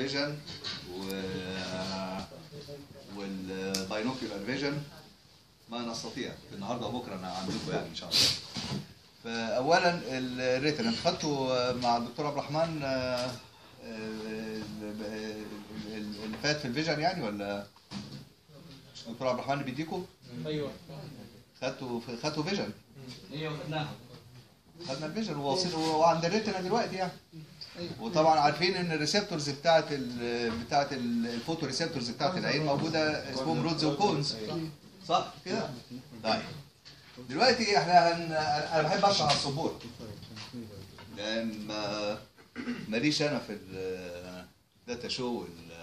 فيجن و والباينوكيولار فيجن ما نستطيع النهارده وبكره انا عندكم يعني ان شاء الله فاولا الريتن انتوا خدتوا مع الدكتور عبد الرحمن آه، آه، اللي فات في الفيجن يعني ولا مش الدكتور عبد الرحمن اللي بيديكوا ايوه خدتوا خدتوا فيجن ايوه خدناها خدنا الفيجن وواصل وعند الريتنا دلوقتي يعني وطبعا عارفين ان الريسبتورز بتاعت ال بتاعت ال- الفوتو ريسبتورز بتاعت العين موجوده اسمهم رودز وكونز صح كده؟ طيب دلوقتي احنا هن... انا بحب اشرح على السبوره لان ما ماليش انا في الداتا شو وال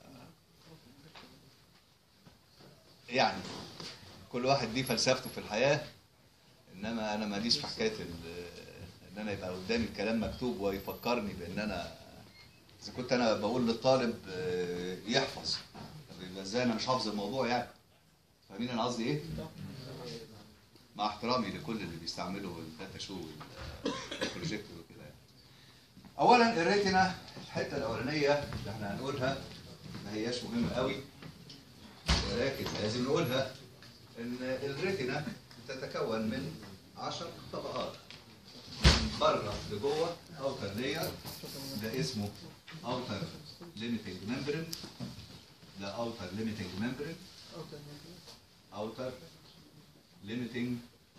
يعني كل واحد ليه فلسفته في الحياه انما انا ماليش في حكايه ال- ان انا يبقى قدامي الكلام مكتوب ويفكرني بان انا اذا كنت انا بقول للطالب آه، يحفظ طب يبقى ازاي انا مش حافظ الموضوع يعني فاهمين انا قصدي ايه؟ مع احترامي لكل اللي بيستعملوا الداتا شو والبروجيكتور وكده يعني. اولا الريتنا الحته الاولانيه اللي احنا هنقولها ما هياش مهمه قوي ولكن لازم نقولها ان الريتنا تتكون من 10 طبقات من بره لجوه اوتر لاير ده اسمه اوتر ليميتنج ممبرين ده اوتر ليميتنج ممبرين اوتر ليميتنج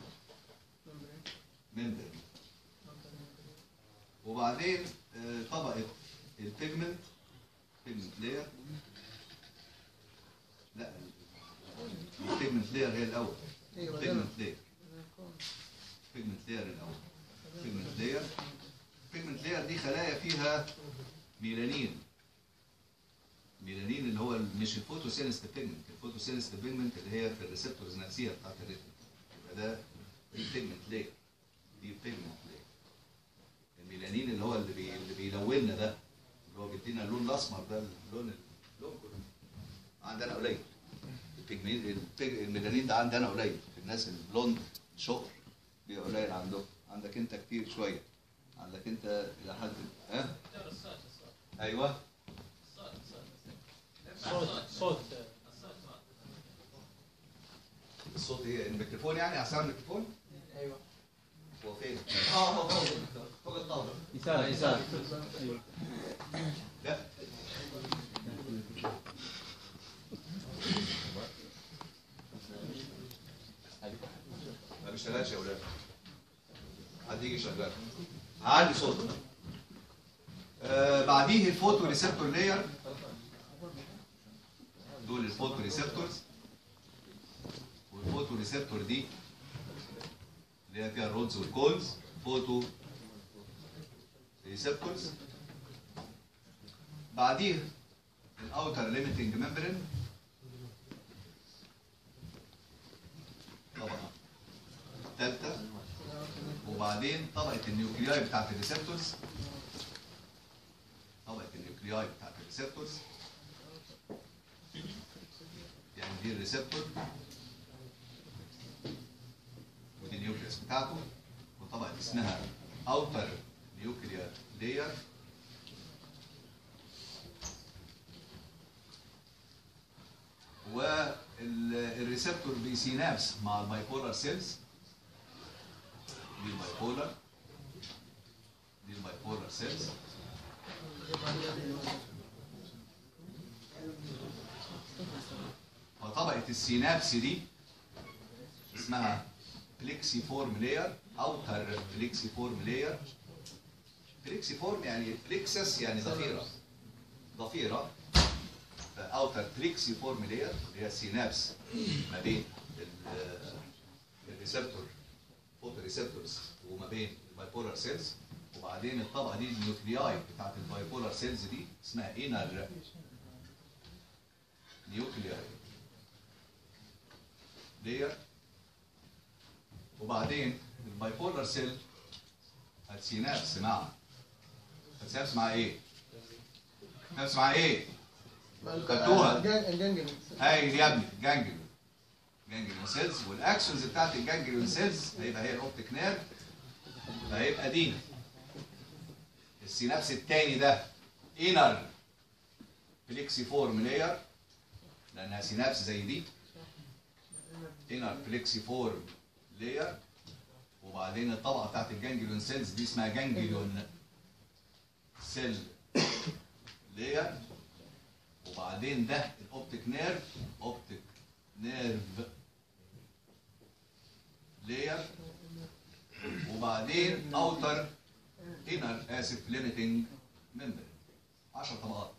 ممبرين وبعدين آه، طبقه البيجمنت بيجمنت لاير لا البيجمنت لاير هي الاول بيجمنت لاير بيجمنت لاير الاول بيجمنت لاير بيجمنت لاير دي خلايا فيها ميلانين ميلانين اللي هو مش الفوتوسينستيف بيجمنت الفوتوسينستيف بيجمنت اللي هي في الريسبتورز النفسيه بتاعت الريتنا يبقى ده دي بيجمنت لاير دي بيجمنت لاير الميلانين اللي هو اللي, بي... اللي بيلوننا ده اللي هو بيدينا اللون الاسمر ده اللون اللون كله عندنا قليل البيجمنت البيج- الميلانين ده عندنا قليل في الناس البلوند شقر بيبقى قليل عندهم عندك انت كتير شويه عندك انت الى حد ها ايوه صوت صوت الصوت ايه الميكروفون يعني عشان الميكروفون ايوه هو فين اه هو فوق فوق الطاوله يسار يسار ايوه لا ما بيشتغلش يا ولاد حد يجي شغال هعلي صوت آه بعديه الفوتو ريسبتور لاير دول الفوتو ريسبتورز والفوتو ريسبتور دي اللي هي فيها الرودز والكولز فوتو ريسبتورز بعديه الاوتر ليميتنج ممبرين طبقه ثالثه وبعدين طبقه النيوكلياي بتاعت الريسبتورز طبقه النيوكلياي بتاعت الريسبتورز يعني دي الريسبتور ودي النيوكليوس بتاعته وطبقه اسمها اوتر نيوكليار لاير والريسبتور بيسينابس مع البايبولار سيلز دي البايبولار دي البايبولار سيلز فطبقة السينابس دي اسمها بليكسي فورم لاير اوتر بليكسي فورم لاير بليكسي فورم يعني بليكسس يعني ضفيرة ضفيرة اوتر بليكسي فورم لاير اللي هي السينابس ما بين ال- الريسبتور فوتو ريسبتورز وما بين البايبولار سيلز وبعدين الطبقه دي النيوكلياي بتاعت البايبولار سيلز دي اسمها انر نيوكلياي لاير وبعدين البايبولار سيل هتسينابس مع هتسينابس مع ايه؟ هتسينابس مع ايه؟ خدتوها. الجنجل هاي يا ابني جانجليون جانجليون سيلز والاكسونز بتاعت الجانجليون سيلز هيبقى هي الاوبتيك نيرف هيبقى دي السينابس التاني ده انر بليكسي فورم لاير لانها سينابس زي دي انر بليكسي فورم لاير وبعدين الطبقه بتاعت الجانجليون سيلز دي اسمها جانجليون سيل لاير وبعدين ده الاوبتيك نيرف اوبتيك نيرف لاير وبعدين اوتر انر اسف ليميتنج ممبر 10 طبقات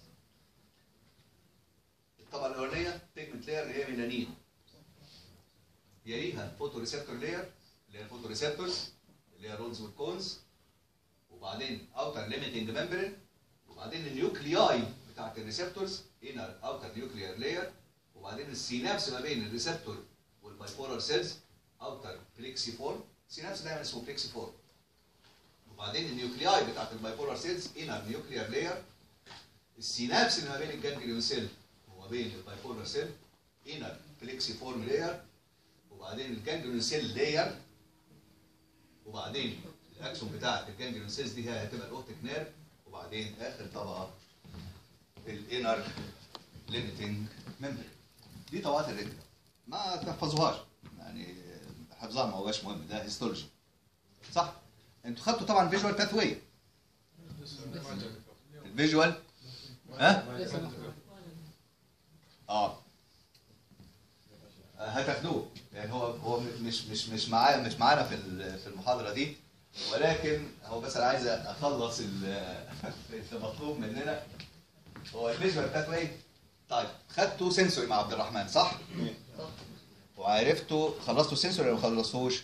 الطبقه الاولانيه بيجمنت لاير اللي هي ميلانين يليها فوتو ريسبتور لاير اللي هي الفوتو ريسبتورز اللي هي رولز والكونز وبعدين اوتر ليميتنج ممبرين وبعدين النيوكلياي بتاعت الريسبتورز انر اوتر نيوكليير لاير وبعدين السينابس ما بين الريسبتور والبايبولار سيلز اوتر بليكسي فورم سينابس دايما اسمه بليكسي فورم وبعدين النيوكلياي بتاعت البايبولار سيلز انر نيوكليير لاير السينابس اللي ما بين الجانجليون سيل وما بين البايبولار سيل انر بليكسي فورم لاير وبعدين الجانجليون سيل لاير وبعدين الاكسون بتاعت الجانجليون سيلز دي هي هتبقى الاوبتيك نيرف وبعدين اخر طبقه الانر ليميتنج ممبر دي طبقات الريتنا ما تحفظوهاش يعني حفظها ما هوش مهم ده هيستولوجي صح انتوا خدتوا طبعا فيجوال باثوي الفيجوال ها اه هتاخدوه يعني هو هو مش مش مش معايا مش معانا في ال- في المحاضره دي ولكن هو بس انا عايز اخلص ال- اللي مطلوب مننا هو الفيجوال باثوي طيب خدتوا سنسوري مع عبد الرحمن صح؟ وعرفتوا خلصتوا السنسوري ولا ما خلصتوش؟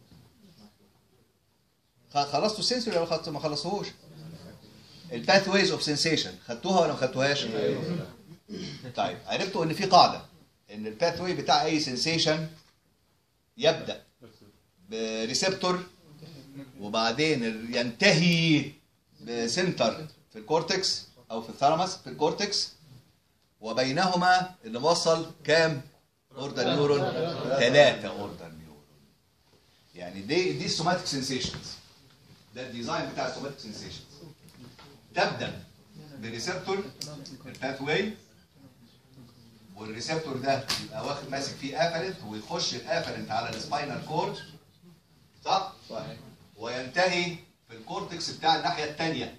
خ- خلصتوا السنسوري ولا خلصتوا- ما خلصتوهوش؟ الباث ويز اوف سنسيشن خدتوها ولا ما خدتوهاش؟ طيب عرفتوا ان في قاعده ان الباث واي بتاع اي سنسيشن يبدا بريسبتور وبعدين ال- ينتهي بسنتر في الكورتكس او في الثالاموس في الكورتكس وبينهما اللي وصل كام اوردر نيورون ثلاثة اوردر نيورون يعني دي دي السوماتيك سنسيشنز ده الديزاين بتاع السوماتيك سنسيشنز تبدا بريسبتور الباث واي والريسبتور ده يبقى واخد ماسك فيه افرنت ويخش الافرنت على السباينال كورد صح؟ صحيح وينتهي في الكورتكس بتاع الناحيه الثانيه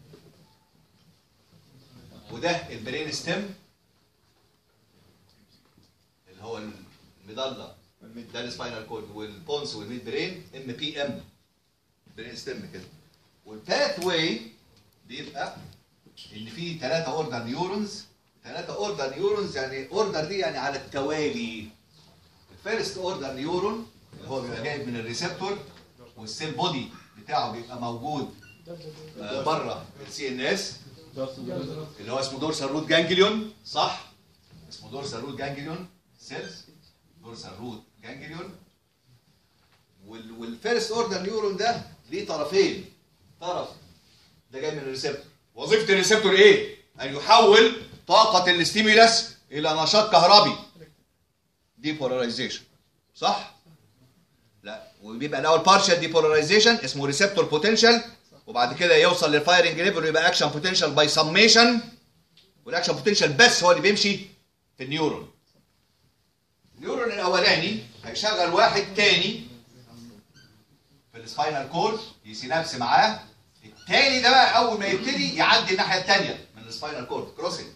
وده البرين ستيم اللي هو المضله ده السباينال كورد والبونس والميد برين ام بي ام برين ستيم كده والباث واي بيبقى ان في ثلاثه اوردر نيورونز ثلاثه اوردر نيورونز يعني اوردر دي يعني على التوالي الفيرست اوردر نيورون اللي هو بيبقى جاي من الريسبتور والسيل بودي بتاعه بيبقى موجود آه، بره السي ان اس اللي هو اسمه دورسال روت جانجليون صح اسمه دورسال روت جانجليون سيلز دورسال روت جانجليون وال والفيرست اوردر نيورون ده ليه طرفين طرف ده جاي من الريسبتور وظيفه الريسبتور ايه ان يحول طاقه الاستيمولاس الى نشاط كهربي ديبولاريزيشن صح لا وبيبقى الاول بارشال ديبولاريزيشن اسمه ريسبتور بوتنشال وبعد كده يوصل للفايرنج ليفل ويبقى اكشن بوتنشال باي سميشن والاكشن بوتنشال بس هو اللي بيمشي في النيورون النيورون الاولاني هيشغل واحد تاني في السباينال كورد يسينابس معاه التاني ده بقى اول ما يبتدي يعدي الناحيه الثانيه من السباينال كورد كروسنج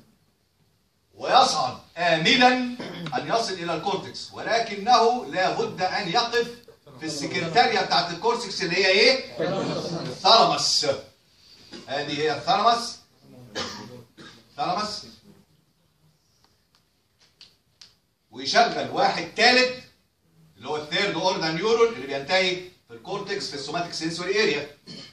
ويصعد آملا أن يصل إلى الكورتكس ولكنه لا بد أن يقف في السكرتارية بتاعت الكورتكس اللي هي إيه؟ الثالاموس هذه هي الثالاموس ثالاموس ويشغل واحد ثالث اللي هو الثيرد اوردر نيورون اللي بينتهي في الكورتكس في السوماتيك سنسوري اريا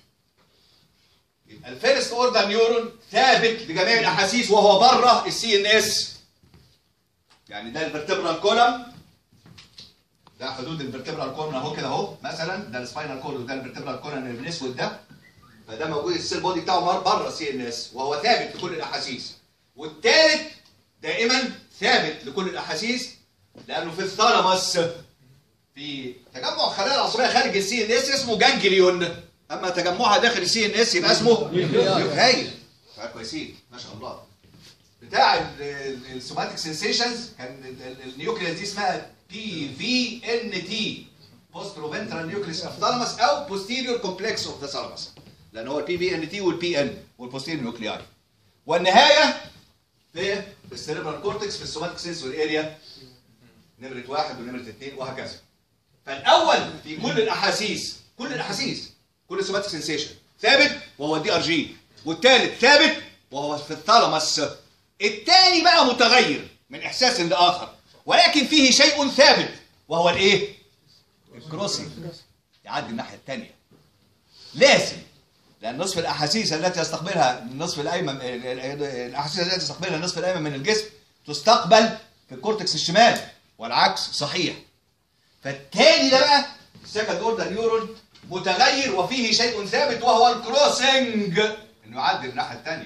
يبقى الفيرست اوردر نيورون ثابت لجميع الاحاسيس وهو بره السي ان اس يعني ده الفرتبرال كولم ده حدود الفرتبرال كولم اهو كده اهو مثلا ده السباينال كولم وده الفرتبرال كولم اللي بالاسود ده فده موجود السيل بودي بتاعه مر- بره السي ان اس وهو ثابت لكل الاحاسيس والثالث دائما ثابت لكل الاحاسيس لانه في الثالاموس في تجمع الخلايا العصبيه خارج السي ان اس اسمه جانجليون اما تجمعها داخل السي ان اس يبقى اسمه هايل كويسين ما شاء الله بتاع السوماتيك سنسيشنز كان ال- ال- النيوكليس دي اسمها بي في ان تي بوستروفنترال نيوكليس اوف ثالاموس او بوستيريور كومبلكس اوف ذا ثالاموس لان هو البي في ان تي والبي ان والبوستيريور نيوكلياي والنهايه في السيريبرال كورتكس في السوماتيك سنسوري اريا نمره واحد ونمره اثنين وهكذا فالاول في كل الاحاسيس كل الاحاسيس كل السوماتيك سنسيشن ثابت وهو الدي ار جي والثالث ثابت وهو في الثالاموس الثاني بقى متغير من احساس لاخر ولكن فيه شيء ثابت وهو الايه الكروسنج يعدي الناحيه الثانيه لازم لان نصف الاحاسيس التي يستقبلها النصف الايمن الاحاسيس التي يستقبلها النصف الايمن من الجسم تستقبل في الكورتكس الشمال والعكس صحيح فالتاني ده بقى السكند اوردر نيورون متغير وفيه شيء ثابت وهو الكروسنج انه يعدي الناحيه الثانيه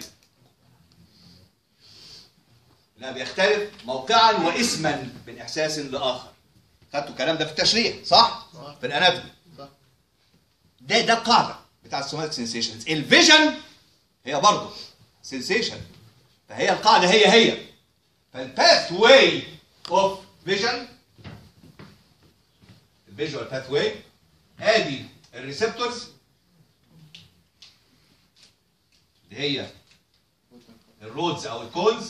لا بيختلف موقعا واسما من احساس لاخر خدتوا الكلام ده في التشريح صح؟ صح. في الاناتومي صح. ده ده القاعده بتاع السوماتيك سنسيشنز الفيجن هي برضه سنسيشن فهي القاعده هي هي فالباث واي اوف فيجن الفيجوال باث واي ادي الريسبتورز اللي هي الرودز او الكونز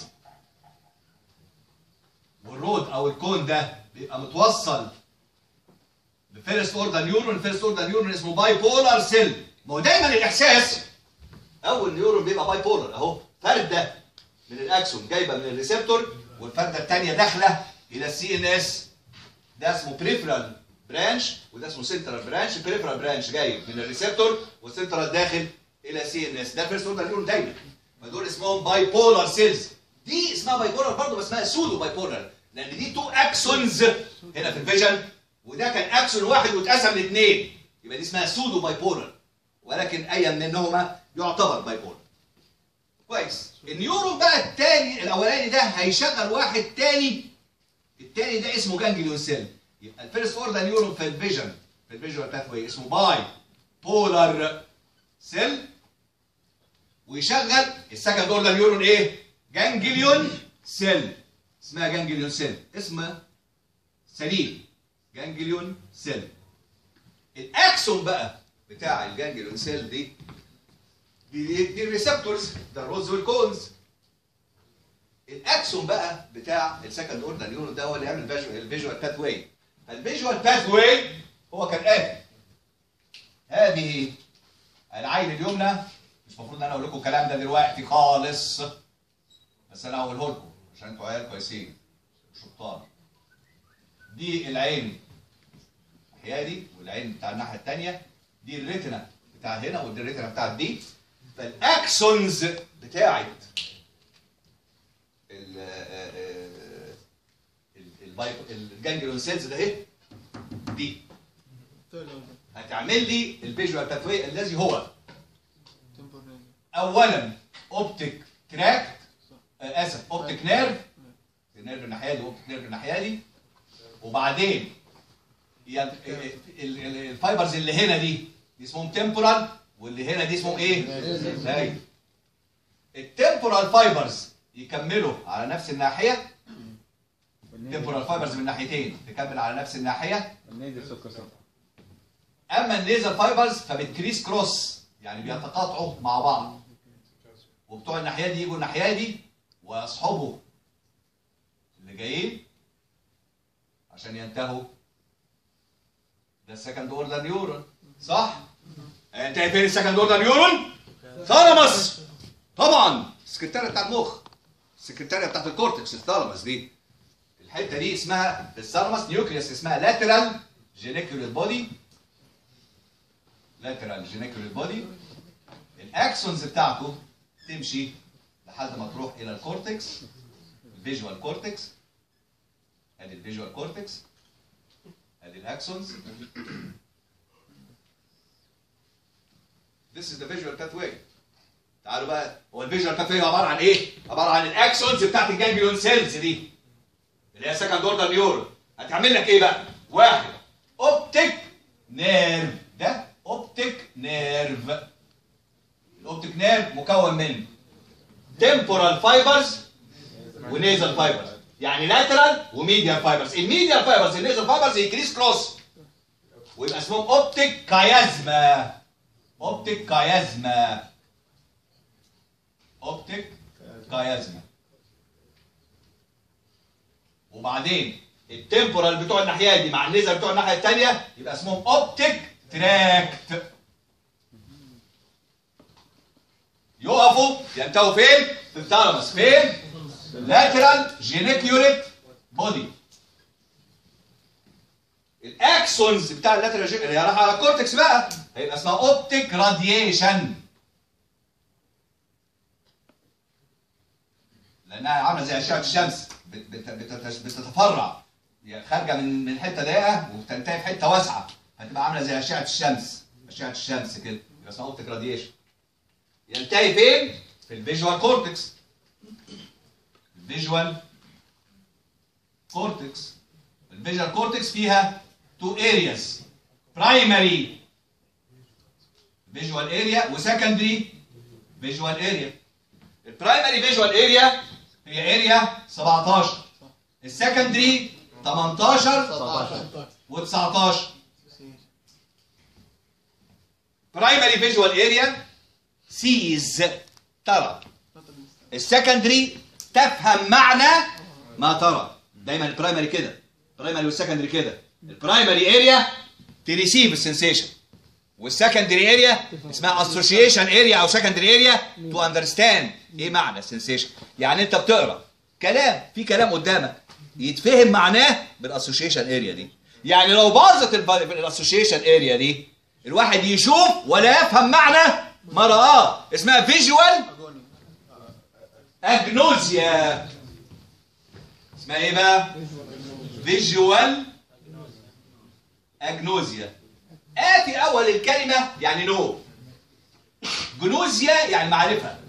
والرود او الكون ده بيبقى متوصل بفيرست اوردر نيورون الفيرست اوردر نيورون اسمه باي بولار سيل ما هو دايما الاحساس اول نيورون بيبقى باي بولار اهو فرده من الاكسون جايبه من الريسبتور والفرده الثانيه داخله الى السي ان اس ده اسمه بريفرال برانش وده اسمه سنترال برانش بريفرال برانش جاي من الريسبتور والسنترال داخل الى سي ان اس ده الفيرست اوردر نيورون دايما فدول اسمهم باي بولار سيلز دي اسمها باي بولار برضه بس اسمها سودو باي بولار لان دي تو اكسونز هنا في الفيجن وده كان اكسون واحد واتقسم لاثنين يبقى دي اسمها سودو باي بولار ولكن اي منهما يعتبر باي بولار كويس النيورون بقى الثاني الاولاني ده هيشغل واحد تاني التاني ده اسمه جانجليون سيل يبقى الفيرست اوردر نيورون في الفيجن في الفيجوال باث واي اسمه باي بولار سيل ويشغل السكند اوردر نيورون ايه؟ جانجليون سيل اسمها جانجليون سيل اسمها سليم جانجليون سيل الاكسون بقى بتاع الجانجليون سيل دي دي, دي الريسبتورز ده الروز والكونز الاكسون بقى بتاع السكند اوردر نيورون ده هو اللي يعمل الفيجوال باث واي الفيجوال باث واي هو كالاتي هذه العين اليمنى مش المفروض ان انا اقول لكم الكلام ده دلوقتي خالص بس انا هقوله لكم عشان انتوا عيال كويسين شطار دي العين الناحيه دي والعين بتاع الناحيه الثانيه دي الريتنا بتاع هنا ودي الريتنا بتاعت دي فالاكسونز بتاعت ال الجانجليون سيلز ده ايه؟ دي هتعمل لي الفيجوال باثوي الذي هو اولا اوبتيك تراك اسف اوبتيك نيرف النيرف الناحيه دي اوبتيك نيرف الناحيه دي وبعدين يعني ال- ال- الفايبرز اللي هنا دي دي اسمهم تمبورال واللي هنا دي اسمهم ايه؟ لاي التمبورال فايبرز يكملوا على نفس الناحيه تمبورال فايبرز من ناحيتين تكمل على نفس الناحيه النادي السكر صح اما النيزل فايبرز فبتكريس كروس يعني بيتقاطعوا مع بعض وبتوع الناحيه دي يجوا الناحيه دي ويصحبوا اللي جايين عشان ينتهوا ده السكند اوردر نيورون صح؟ انتهي فين السكند اوردر نيورون؟ ثالاموس طبعا السكرتاريه بتاع المخ السكرتاريه بتاعت الكورتكس الثالاموس دي الحته دي اسمها في الثالاموس نيوكليوس اسمها لاترال جينيكولار بودي لاترال جينيكولار بودي الاكسونز بتاعته تمشي لحد ما تروح الى الكورتكس الفيجوال كورتكس ادي الفيجوال كورتكس ادي الاكسونز This is the visual pathway تعالوا بقى هو الفيجوال باثوي عباره عن ايه؟ عباره عن الاكسونز بتاعت الجانجليون سيلز دي اللي هي سكند اوردر نيورون هتعمل لك ايه بقى؟ واحد اوبتيك نيرف ده اوبتيك نيرف الاوبتيك نيرف مكون من temporal fibers ونيزل فايبرز يعني لاترال وميديال فايبرز الميديال فايبرز النيزل فايبرز يكريس كروس ويبقى اسمهم اوبتيك كايازما اوبتيك كايازما اوبتيك كايازما وبعدين التمبورال بتوع الناحيه دي مع النيزل بتوع الناحيه الثانيه يبقى اسمهم اوبتيك تراكت يقفوا ينتهوا فين؟ في الثالاموس فين؟ lateral geniculate body الاكسونز بتاع اللاترال جينيكوليت هي رايحه على الكورتكس بقى هيبقى اسمها اوبتيك راديشن لانها عامله زي اشعه الشمس بت- بت- بتت- بتتفرع هي خارجه من من حته ضيقه وبتنتهي في حته واسعه هتبقى عامله زي اشعه الشمس اشعه الشمس كده يبقى اسمها اوبتيك راديشن ينتهي فين؟ في الفيجوال كورتكس الفيجوال كورتكس الفيجوال كورتكس فيها تو ارياز برايمري فيجوال اريا وسكندري فيجوال اريا البرايمري فيجوال اريا هي اريا 17 السكندري 18 و19 برايمري فيجوال اريا سيز ترى السكندري تفهم معنى ما ترى دايما البرايمري كده البرايمري والسكندري كده البرايمري اريا تريسيف السنسيشن والسكندري اريا اسمها اسوشيشن اريا او سكندري اريا تو اندرستاند ايه معنى السنسيشن يعني انت بتقرا كلام في كلام قدامك يتفهم معناه بالاسوشيشن اريا دي يعني لو باظت الاسوشيشن اريا دي الواحد يشوف ولا يفهم معنى ما رآه اسمها فيجوال اجنوزيا اسمها ايه بقى فيجوال اجنوزيا اتي اول الكلمه يعني نو جنوزيا يعني معرفه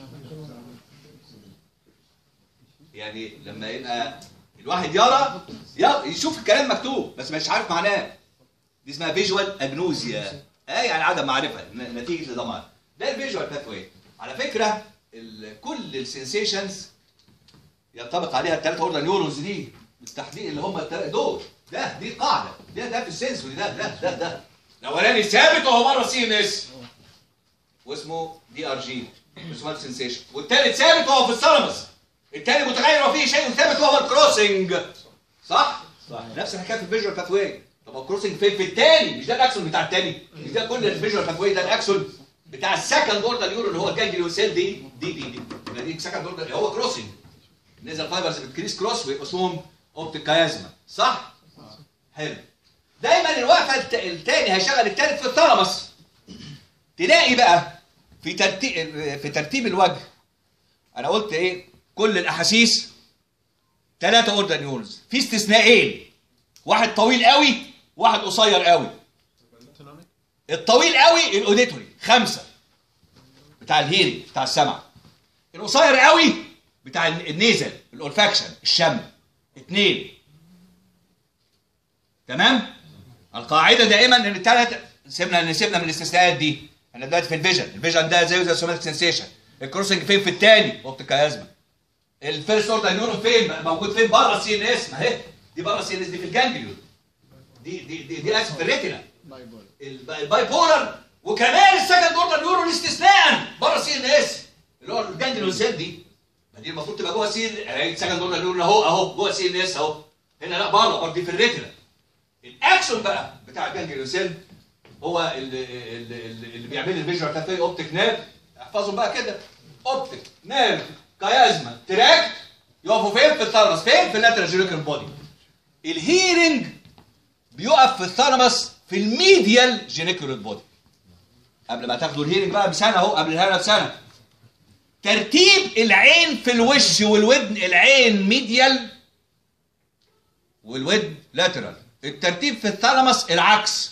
يعني لما يبقى الواحد يرى يرى- يشوف الكلام مكتوب بس مش عارف معناه دي اسمها فيجوال اجنوزيا اه يعني عدم معرفه ن- نتيجه لضمان ده الفيجوال باثوي على فكره ال- كل السنسيشنز ينطبق عليها الثلاثه اوردر نيورونز دي بالتحديد اللي هم الثلاثه دول ده دي قاعده ده ده في السنسوري ده ده ده ده الاولاني ثابت وهو مره سي ان اس واسمه دي ار جي فيجوال سنسيشن والثالث ثابت وهو في الثالاموس الثاني متغير وفيه شيء ثابت وهو الكروسنج صح؟ صح نفس الحكايه في الفيجوال باثوي طب هو الكروسنج فين في الثاني مش ده الاكسون بتاع الثاني مش ده كل الفيجوال باثوي ده الاكسون بتاع السكند اوردر نيورون اللي هو الجانجليون سيل دي دي دي دي يبقى دي سكند اوردر هو كروسنج نزل فايبرز بتكريس كروس ويبقى اسمهم اوبتيك كايازما صح؟ حلو دايما الوقفه الت- التاني هيشغل التالت في الثالاموس تلاقي بقى في ترتيب في ترتيب الوجه انا قلت ايه كل الاحاسيس ثلاثه اوردر نيورونز في استثناءين واحد طويل قوي واحد قصير قوي الطويل قوي الاوديتوري خمسه بتاع الهيري بتاع السمع القصير قوي بتاع النيزل الاولفاكشن الشم اثنين تمام القاعده دائما ان الثلاث سيبنا سيبنا من الاستثناءات دي احنا دلوقتي في الفيجن الفيجن ده زيه زي السوماتيك سنسيشن الكروسنج فين في الثاني اوبتيك ازمه الفيرست اوردر نيورون فين موجود فين بره السي ان اس ما هي دي بره السي ان اس دي في الجانجليون دي دي دي, دي اسف في الريتنا الب- الباي بولر وكمان السكند اوردر نيورون استثناء بره السي ان اس اللي هو الجانجليون سيل دي ما دي المفروض تبقى جوه سي السكند اوردر نيورون اهو اهو جوه السي ان اس اهو هنا لا بره برضه دي في الريتنا الاكشن بقى بتاع الجانجليون سيل هو اللي, اللي, اللي اللي بيعمل لي الفيجوال بتاعتي اوبتيك نيرف احفظهم بقى كده اوبتيك نيرف كيازما تراك يقفوا فين في الثالاموس فين في اللاترال جينيكال بودي الهيرنج بيقف في الثالاموس في الميديال جينيكال بودي قبل ما تاخدوا الهيرنج بقى بسنه اهو قبل الهنا بسنه ترتيب العين في الوش والودن العين ميديال والودن لاترال الترتيب في الثالاموس العكس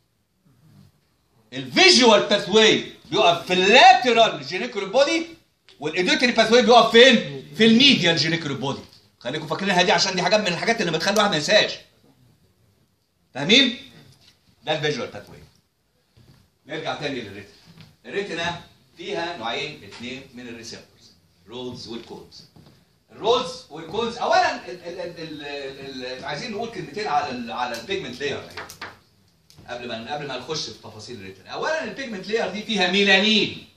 الفيجوال باثواي بيقف في اللاترال جينيكال بودي والايديتري باثواي بيقف فين؟ في الميديال جينيكال بودي خليكم فاكرينها دي عشان دي حاجات من الحاجات اللي بتخلي الواحد ما ينساش فاهمين؟ ده الفيجوال باثواي نرجع تاني للريتنا الريتنا فيها نوعين اثنين من الريسبتورز رودز والكولز الرولز والكونز اولا ال ال ال ال ال عايزين نقول كلمتين على ال على البيجمنت لاير قبل ما قبل ما نخش في تفاصيل الريتنا اولا البيجمنت لاير دي فيها ميلانين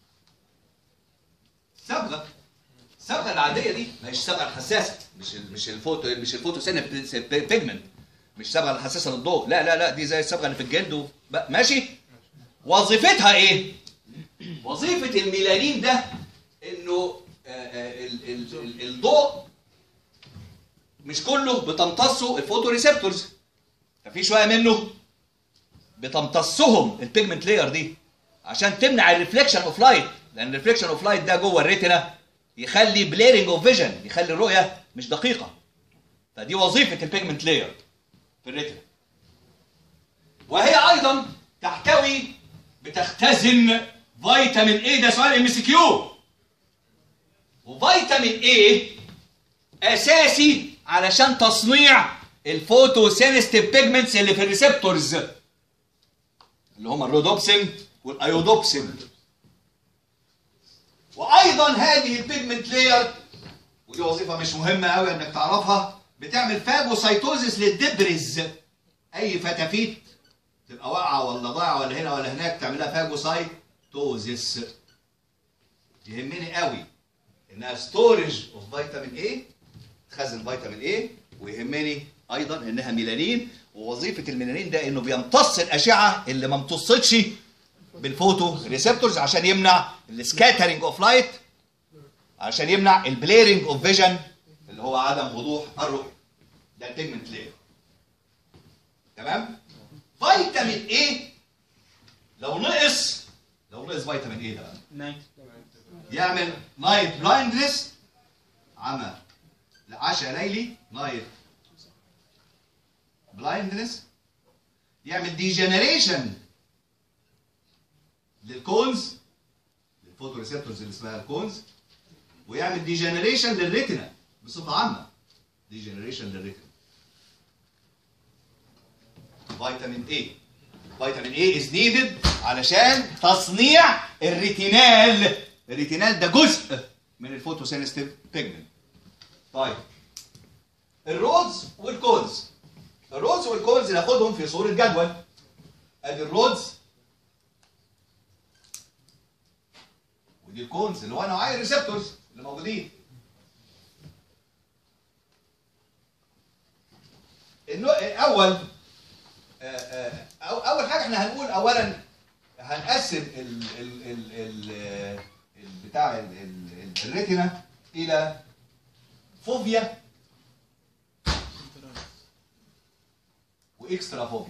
صبغه الصبغه العاديه دي ما هيش الصبغه الحساسه مش ال مش الفوتو مش الفوتو سن بيجمنت مش الصبغه الحساسه للضوء لا لا لا دي زي الصبغه اللي في الجلد و... بقى- ماشي وظيفتها ايه وظيفه الميلانين ده انه آه، آه، ال- ال- ال- الضوء مش كله بتمتصه الفوتو ريسبتورز ففي شويه منه بتمتصهم البيجمنت لاير دي عشان تمنع الريفليكشن اوف لايت لان الريفليكشن اوف لايت ده جوه الريتنا يخلي بليرنج اوف فيجن يخلي الرؤيه مش دقيقه فدي وظيفه البيجمنت لاير في الريتنا وهي ايضا تحتوي بتختزن فيتامين اي ده سؤال ام سي كيو وفيتامين اي اساسي علشان تصنيع الفوتو سينستيف بيجمنتس اللي في الريسبتورز اللي هم الرودوبسين والايودوبسين وايضا هذه البيجمنت لاير ودي وظيفه مش مهمه قوي انك تعرفها بتعمل فاجوسايتوزيس للدبرز اي فتافيت تبقى واقعه ولا ضايعه ولا هنا ولا هناك تعملها فاجوسايتوزيس يهمني قوي انها ستورج اوف فيتامين اي تخزن فيتامين اي ويهمني ايضا انها ميلانين ووظيفه الميلانين ده انه بيمتص الاشعه اللي ما امتصتش بالفوتو ريسبتورز عشان يمنع السكاترنج اوف لايت عشان يمنع البليرنج اوف فيجن اللي هو عدم وضوح الرؤيه ده البيجمنت لاير تمام فيتامين اي لو نقص لو نقص فيتامين اي ده بقى نايت يعمل نايت بلايندنس عمى عشاء ليلي نايت بلايندنس يعمل ديجنريشن للكونز للفوتو ريسبتورز اللي اسمها الكونز ويعمل ديجنريشن للريتنا بصفه عامه ديجنريشن للريتنا فيتامين اي فيتامين اي از نيدد علشان تصنيع الريتينال الريتينال ده جزء من الفوتوسينستيف بيجمنت طيب الرودز والكونز الرودز والكونز ناخدهم في صوره جدول ادي الرودز ودي الكونز اللي هو نوعي الريسبتورز اللي موجودين النوع الاول آه، آه، أو- اول حاجه احنا هنقول اولا هنقسم ال ال ال ال ال بتاع ال ال ال الريتنا الى فوبيا واكسترا فوبيا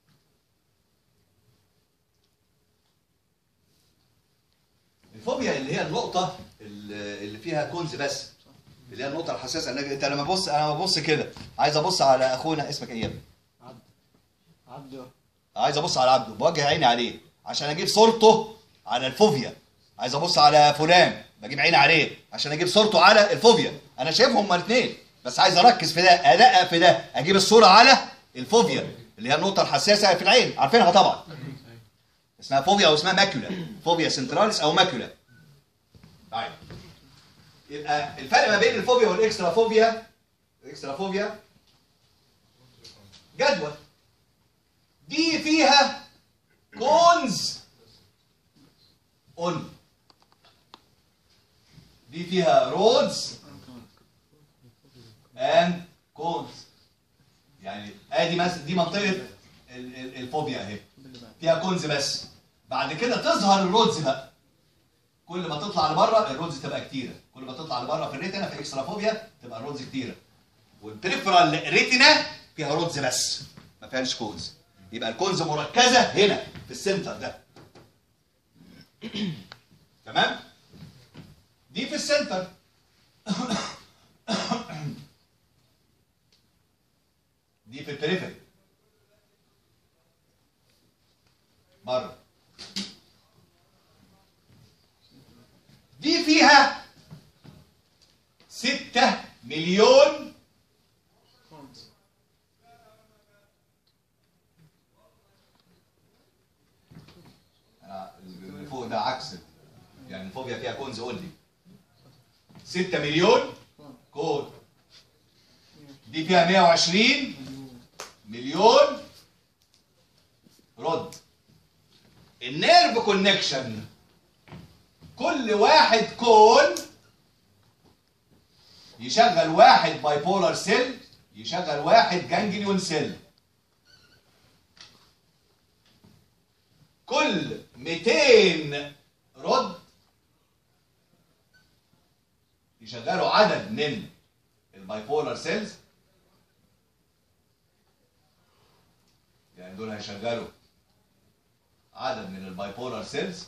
الفوبيا اللي هي النقطة اللي اللي فيها كونز بس اللي هي النقطة الحساسة انك انت لما ببص انا ببص كده عايز ابص على اخونا اسمك ايه يا ابني؟ عبد عبده عايز ابص على عبده بوجه عيني عليه عشان اجيب صورته على الفوبيا عايز ابص على فلان بجيب عيني عليه عشان اجيب صورته على الفوبيا انا شايفهم هما الاثنين بس عايز اركز في ده ادقق في ده اجيب الصوره على الفوبيا اللي هي النقطه الحساسه في العين عارفينها طبعا اسمها فوبيا او اسمها ماكولا فوبيا سنتراليس او ماكولا طيب يبقى الفرق ما بين الفوبيا والاكسترا فوبيا الاكسترا فوبيا جدول دي فيها كونز اون دي فيها رودز اند كونز يعني ادي مثلا دي منطقه ال- ال- الفوبيا اهي فيها كونز بس بعد كده تظهر الرودز بقى كل ما تطلع لبره الرودز تبقى كتيره كل ما تطلع لبره في الريتنا في اكسترا فوبيا تبقى الرودز كتيره والبريفرال ريتنا فيها رودز بس ما فيهاش كونز يبقى الكونز مركزه هنا في السنتر ده تمام دي في السنتر دي في البريفري بره دي فيها ستة مليون أنا اللي فوق ده عكس يعني الفوبيا فيها كونز اونلي 6 مليون كون دي فيها 120 مليون رد النيرف كونكشن كل واحد كون يشغل واحد باي بولار سيل يشغل واحد جانجليون سيل كل 200 رد يشغلوا عدد من الباي بولار سيلز يعني دول هيشغلوا عدد من الباي بولار سيلز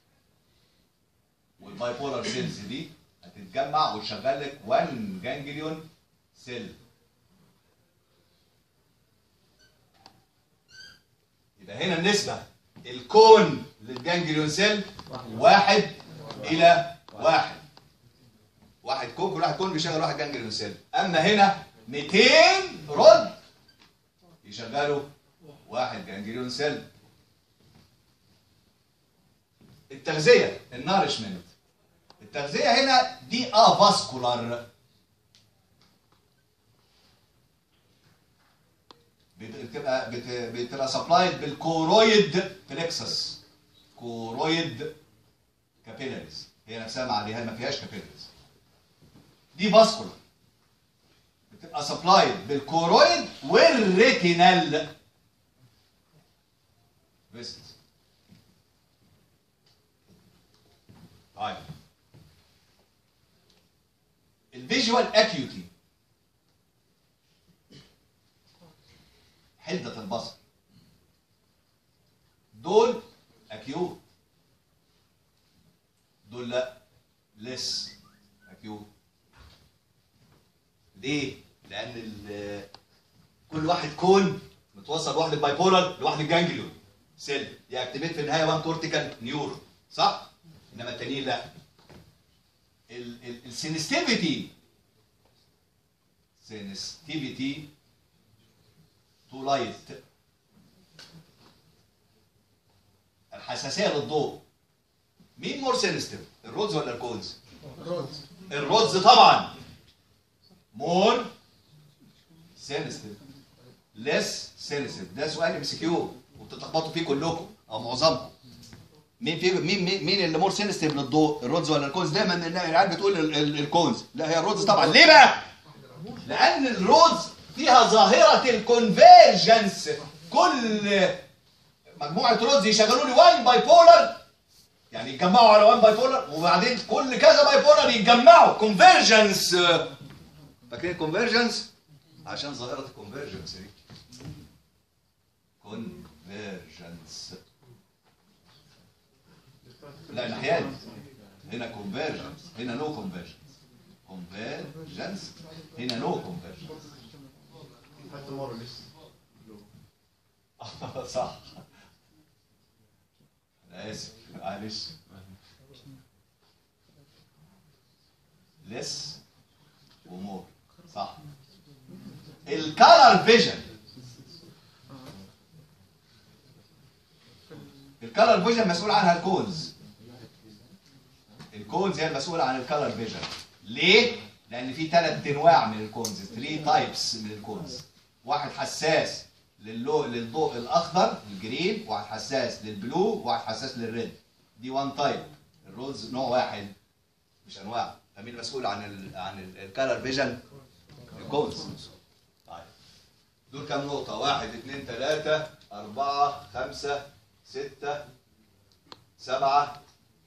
والباي بولار سيلز دي هتتجمع وتشغل لك 1 جانجليون سيل يبقى هنا النسبة الكون للجانجليون سيل واحد إلى واحد واحد كون كل واحد كون بيشغل واحد جانجليون سيل أما هنا 200 رد يشغلوا واحد جانجليون سيل التغذية النارشمنت التغذية هنا دي افاسكولار بتبقى بت- بتبقى سبلايد بالكورويد بلكسس كورويد كابيلاريز هي نفسها ما عليها ما فيهاش كابيلاريز دي فاسكولار بتبقى سبلايد بالكورويد والريتينال فيسلز طيب الفيجوال اكيوتي حدة البصر دول اكيوت دول لا لس اكيوت ليه؟ لأن ال- كل واحد كون متوصل بواحد الباي بولر لواحد الجانجليون سيل ياكتيفيت في النهايه وان كورتيكال نيورو صح؟ انما التانيين لا السنستيفيتي سنستيفيتي تو لايت الحساسيه للضوء مين مور سينستيف الرودز ولا الكونز رز الرودز طبعا مور سينستيف ليس سينستيف ده سؤال ام سي كيو وبتتلخبطوا فيه كلكم او معظمكم مين في مين مين مين اللي مور سينستيف للضوء الرودز ولا الكونز دايما العيال بتقول ال- ال- الكونز لا هي الرودز طبعا ليه بقى لان الرودز فيها ظاهره الكونفيرجنس كل مجموعه رودز يشغلوا لي 1 باي بولر يعني يتجمعوا على 1 باي بولر وبعدين كل كذا باي بولر يتجمعوا كونفيرجنس فاكرين كونفيرجنس عشان ظاهره الكونفيرجنس دي كونفيرجنس لا الناحيه دي. هنا كونفيرجنس هنا نو كونفيرجنس كونفيرجنس هنا نو كونفيرجنس حتى مرة لسه صح انا اسف معلش لس ومور صح الكالر فيجن الكالر فيجن مسؤول عنها الكونز الكونز هي المسؤولة عن الكالر فيجن ليه؟ لأن في ثلاث أنواع من الكونز 3 تايبس من الكونز واحد حساس للو... للضوء الأخضر الجرين واحد حساس للبلو واحد حساس للريد دي وان تايب الرولز نوع واحد مش أنواع فمين المسؤول عن ال... عن الكالر فيجن؟ الكونز طيب دول كام نقطة؟ واحد اثنين ثلاثة أربعة خمسة ستة سبعة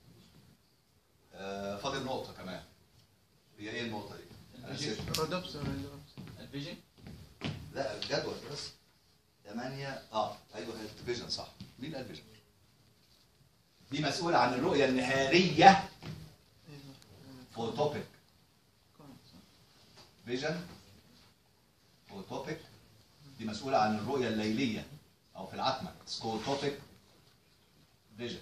آه، فاضل نقطة كمان هي ايه النقطة دي؟ أنا نسيتها. رودوبس الفيجن لا الجدول بس 8 اه ايوه هي الفيجن صح مين قال فيجن؟ دي مسؤولة عن الرؤية النهارية فوتوبيك فيجن فوتوبيك دي مسؤولة عن الرؤية الليلية أو في العتمة سكوتوبيك فيجن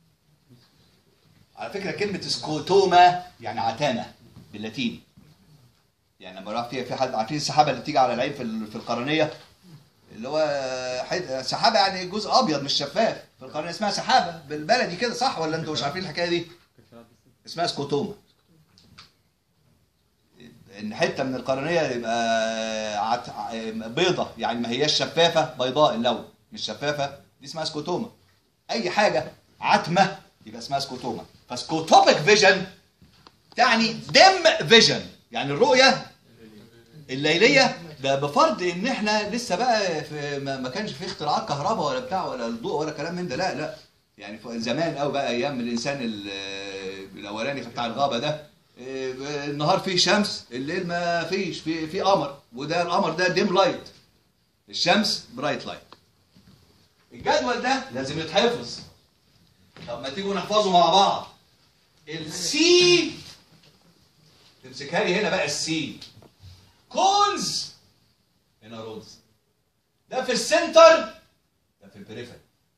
على فكرة كلمة سكوتوما يعني عتامة باللاتيني يعني لما راح في في حد عارفين السحابة اللي بتيجي على العين في ال- في القرنية اللي هو حد سحابة يعني جزء أبيض مش شفاف في القرنية اسمها سحابة بالبلدي كده صح ولا أنتوا مش عارفين الحكاية دي؟ اسمها سكوتوما ان حته من القرنيه يبقى عت... بيضه يعني ما هياش شفافه بيضاء اللون مش شفافه دي اسمها سكوتوما اي حاجه عتمه يبقى اسمها سكوتوما فسكوتوبيك فيجن تعني دم فيجن يعني الرؤيه الليليه ده بفرض ان احنا لسه بقى في ما ما كانش في اختراعات كهرباء ولا بتاع ولا الضوء ولا كلام من ده لا لا يعني ف- زمان قوي بقى ايام الانسان ال- الاولاني بتاع الغابه ده إيه، النهار فيه شمس الليل ما فيش في في قمر وده القمر ده ديم لايت الشمس برايت لايت الجدول ده لازم يتحفظ طب ما تيجوا نحفظه مع بعض السي تمسكها لي هنا بقى السي كونز هنا رودز ده في السنتر ده في البريفري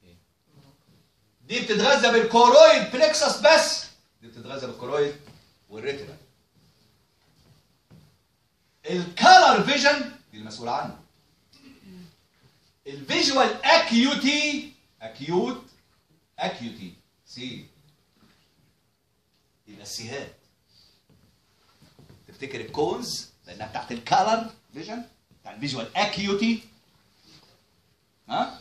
دي بتتغذى بالكورويد بلكسس بس دي بتتغذى بالكورويد والريتنا الكالر فيجن دي المسؤول عنه الفيجوال اكيوتي اكيوت اكيوتي سي يبقى السيهات تفتكر الكونز لانها بتاعت الكالر فيجن بتاع الفيجوال اكيوتي ها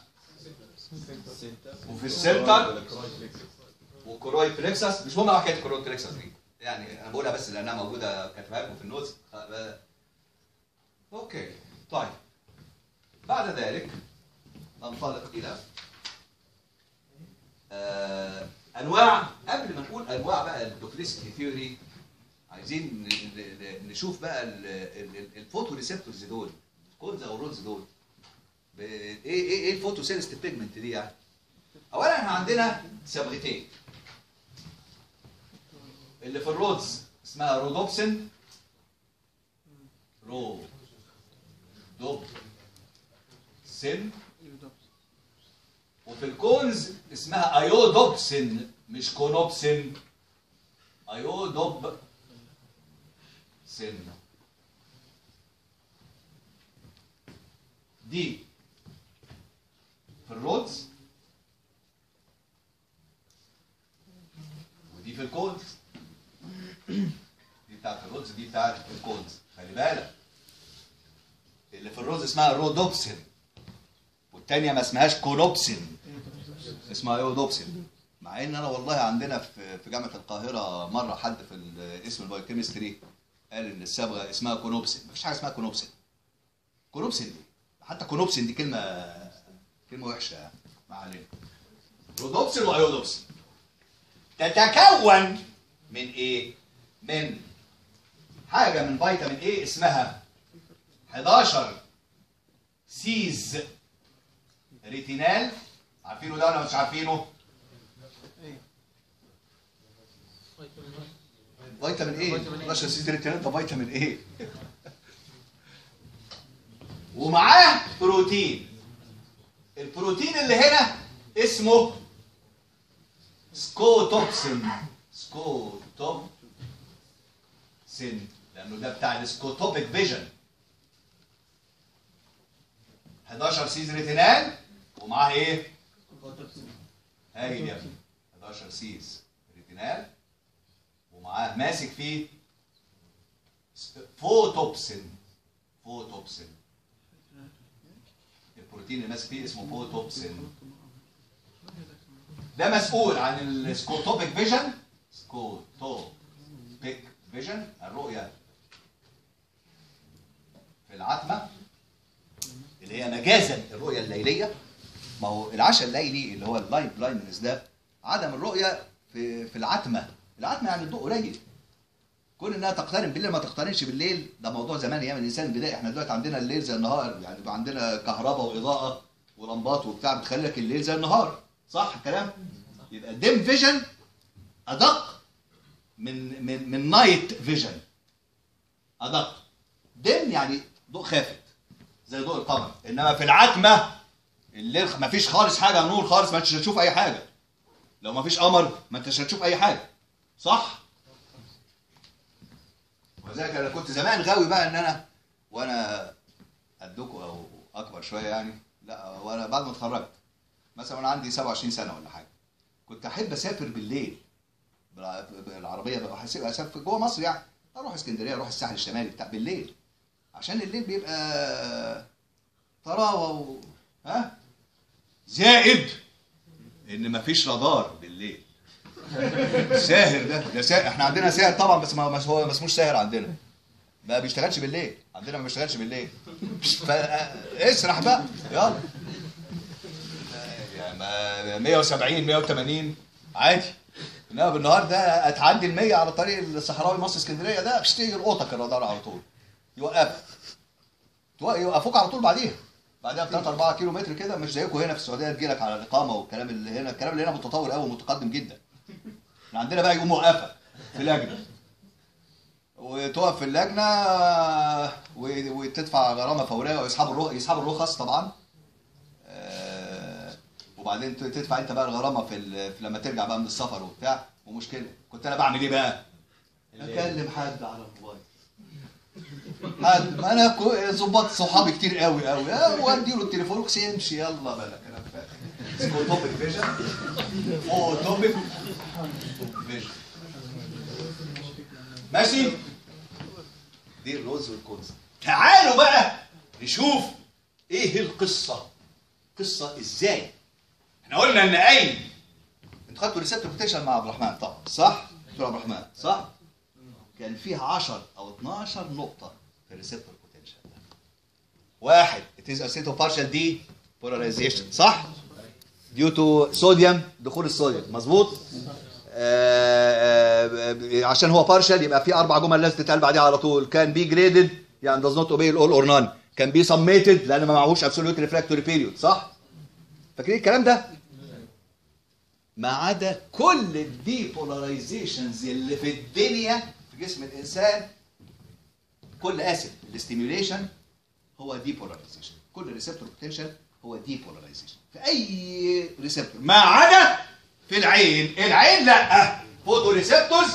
وفي السنتر وكورويد بلكسس مش مهم حكايه الكورويد بلكسس دي يعني انا بقولها بس لانها موجوده كاتبها لكم في النوتس خ- اوكي طيب بعد ذلك ننطلق الى آه انواع قبل ما نقول انواع بقى الدوكليسيتي ثيوري عايزين ن- ن- نشوف بقى الفوتو ريسبتورز دول كونز او رودز دول ب- ايه ايه ايه الفوتوسينستيف بيجمنت دي يعني اولا احنا عندنا صبغتين اللي في الرودز اسمها رودوبسين رو دوب سن وفي الكونز اسمها ايودوبسين مش كونوبسين ايودوب سن دي في الرودز ودي في الكونز دي بتاعت الرودز دي بتاعت الكونز خلي بالك اللي في الرودز اسمها رودوبسين والتانية ما اسمهاش كونوبسين اسمها ايودوبسين مع ان انا والله عندنا في في جامعه القاهره مره حد في ال- اسم البايوكيمستري قال ان الصبغه اسمها كونوبسين مفيش حاجه اسمها كونوبسين كونوبسين دي حتى كونوبسين دي كلمه كلمه وحشه يعني ما علينا رودوبسين وايودوبسين تتكون من ايه؟ من حاجه من فيتامين ايه اسمها 11 سيز ريتينال عارفينه ده ولا مش عارفينه؟ فيتامين ايه؟ 11 سيز ريتينال ده فيتامين ايه؟ ومعاه بروتين البروتين اللي هنا اسمه سكوتوكسين سكوتوكسين لانه ده بتاع السكوتوبيك فيجن 11 سيز ريتينال ومعاه ايه؟ هايل يا ابني 11 سيز ريتينال ومعاه ماسك فيه فوتوبسين فوتوبسين البروتين اللي ماسك فيه اسمه فوتوبسين ده مسؤول عن السكوتوبيك فيجن سكوتوبيك فيجن الرؤية في العتمة اللي هي مجازا الرؤية الليلية ما هو العشاء الليلي اللي هو اللايت بلايندنس ده عدم الرؤية في في العتمة العتمة يعني الضوء قليل كون انها تقترن بالليل ما تقترنش بالليل ده موضوع زمان ايام الانسان البدائي احنا دلوقتي عندنا الليل زي النهار يعني بقى عندنا كهرباء واضاءه ولمبات وبتاع بتخلي لك الليل زي النهار صح الكلام يبقى الديم فيجن ادق من من من نايت فيجن ادق ديم يعني ضوء خافت زي ضوء القمر انما في العتمه الليل ما فيش خالص حاجه نور خالص ما انتش هتشوف اي حاجه لو ما فيش قمر ما انتش هتشوف اي حاجه صح وذلك انا كنت زمان غاوي بقى ان انا وانا قدكم او اكبر شويه يعني لا وانا بعد ما اتخرجت مثلا وانا عندي 27 سنه ولا حاجه كنت احب اسافر بالليل بالع- بالعربيه بقى أحس- اسافر جوه مصر يعني اروح اسكندريه اروح الساحل الشمالي بتاع بالليل عشان الليل بيبقى طراوه و... ها زائد ان مفيش رادار بالليل ساهر ده ده ساهر احنا عندنا ساهر طبعا بس ما بس هو ما اسموش ساهر عندنا ما بيشتغلش بالليل عندنا ما بيشتغلش بالليل ف... اسرح بقى يلا يعني ما- 170 180 عادي انما بالنهار ده هتعدي ال 100 على طريق الصحراوي مصر اسكندريه ده بتشتغل يلقطك الرادار على طول يوقفك تو- يوقفوك على طول بعديها بعدها ب 3 4 كيلو متر كده مش زيكم هنا في السعوديه تجيلك على الاقامه والكلام اللي هنا الكلام اللي هنا متطور قوي ومتقدم جدا احنا عندنا بقى يقوم موقفك في لجنه وتقف في اللجنه و- وتدفع غرامه فوريه ويسحبوا الرخ يسحبوا الرخص طبعا آه، وبعدين ت- تدفع انت بقى الغرامه في, ال- في لما ترجع بقى من السفر وبتاع ومشكله كنت انا بعمل ايه بقى؟ اكلم حد على الموبايل حد ما انا كو- ظباط صحابي كتير قوي قوي آه، وادي له التليفون وكس يمشي يلا بقى كلام فارغ اسمه توبيك فيجن او توبيك فيجن ماشي دي الرز والكنز تعالوا بقى نشوف ايه القصه قصه ازاي احنا قلنا ان اين انتوا خدتوا ريسبت بوتنشال مع عبد الرحمن طبعا صح دكتور عبد الرحمن صح كان فيها 10 او 12 نقطه في الريسبتور بوتنشال واحد it is a state of partial depolarization صح due to sodium دخول الصوديوم مظبوط آه، آه، عشان هو بارشل يبقى في اربع جمل لازم تتقال بعديها على طول كان بي جريدد يعني does not obey all or none كان بي سميتد لان ما معهوش absolute refractory period صح فاكرين الكلام ده ما عدا كل الديبولاريزيشنز اللي في الدنيا في جسم الانسان كل اسف الاستيميوليشن هو ديبولاريزيشن كل ريسبتور بوتنشال هو ديبولاريزيشن في اي ريسبتور ما عدا في العين العين لا فوتو ريسبتورز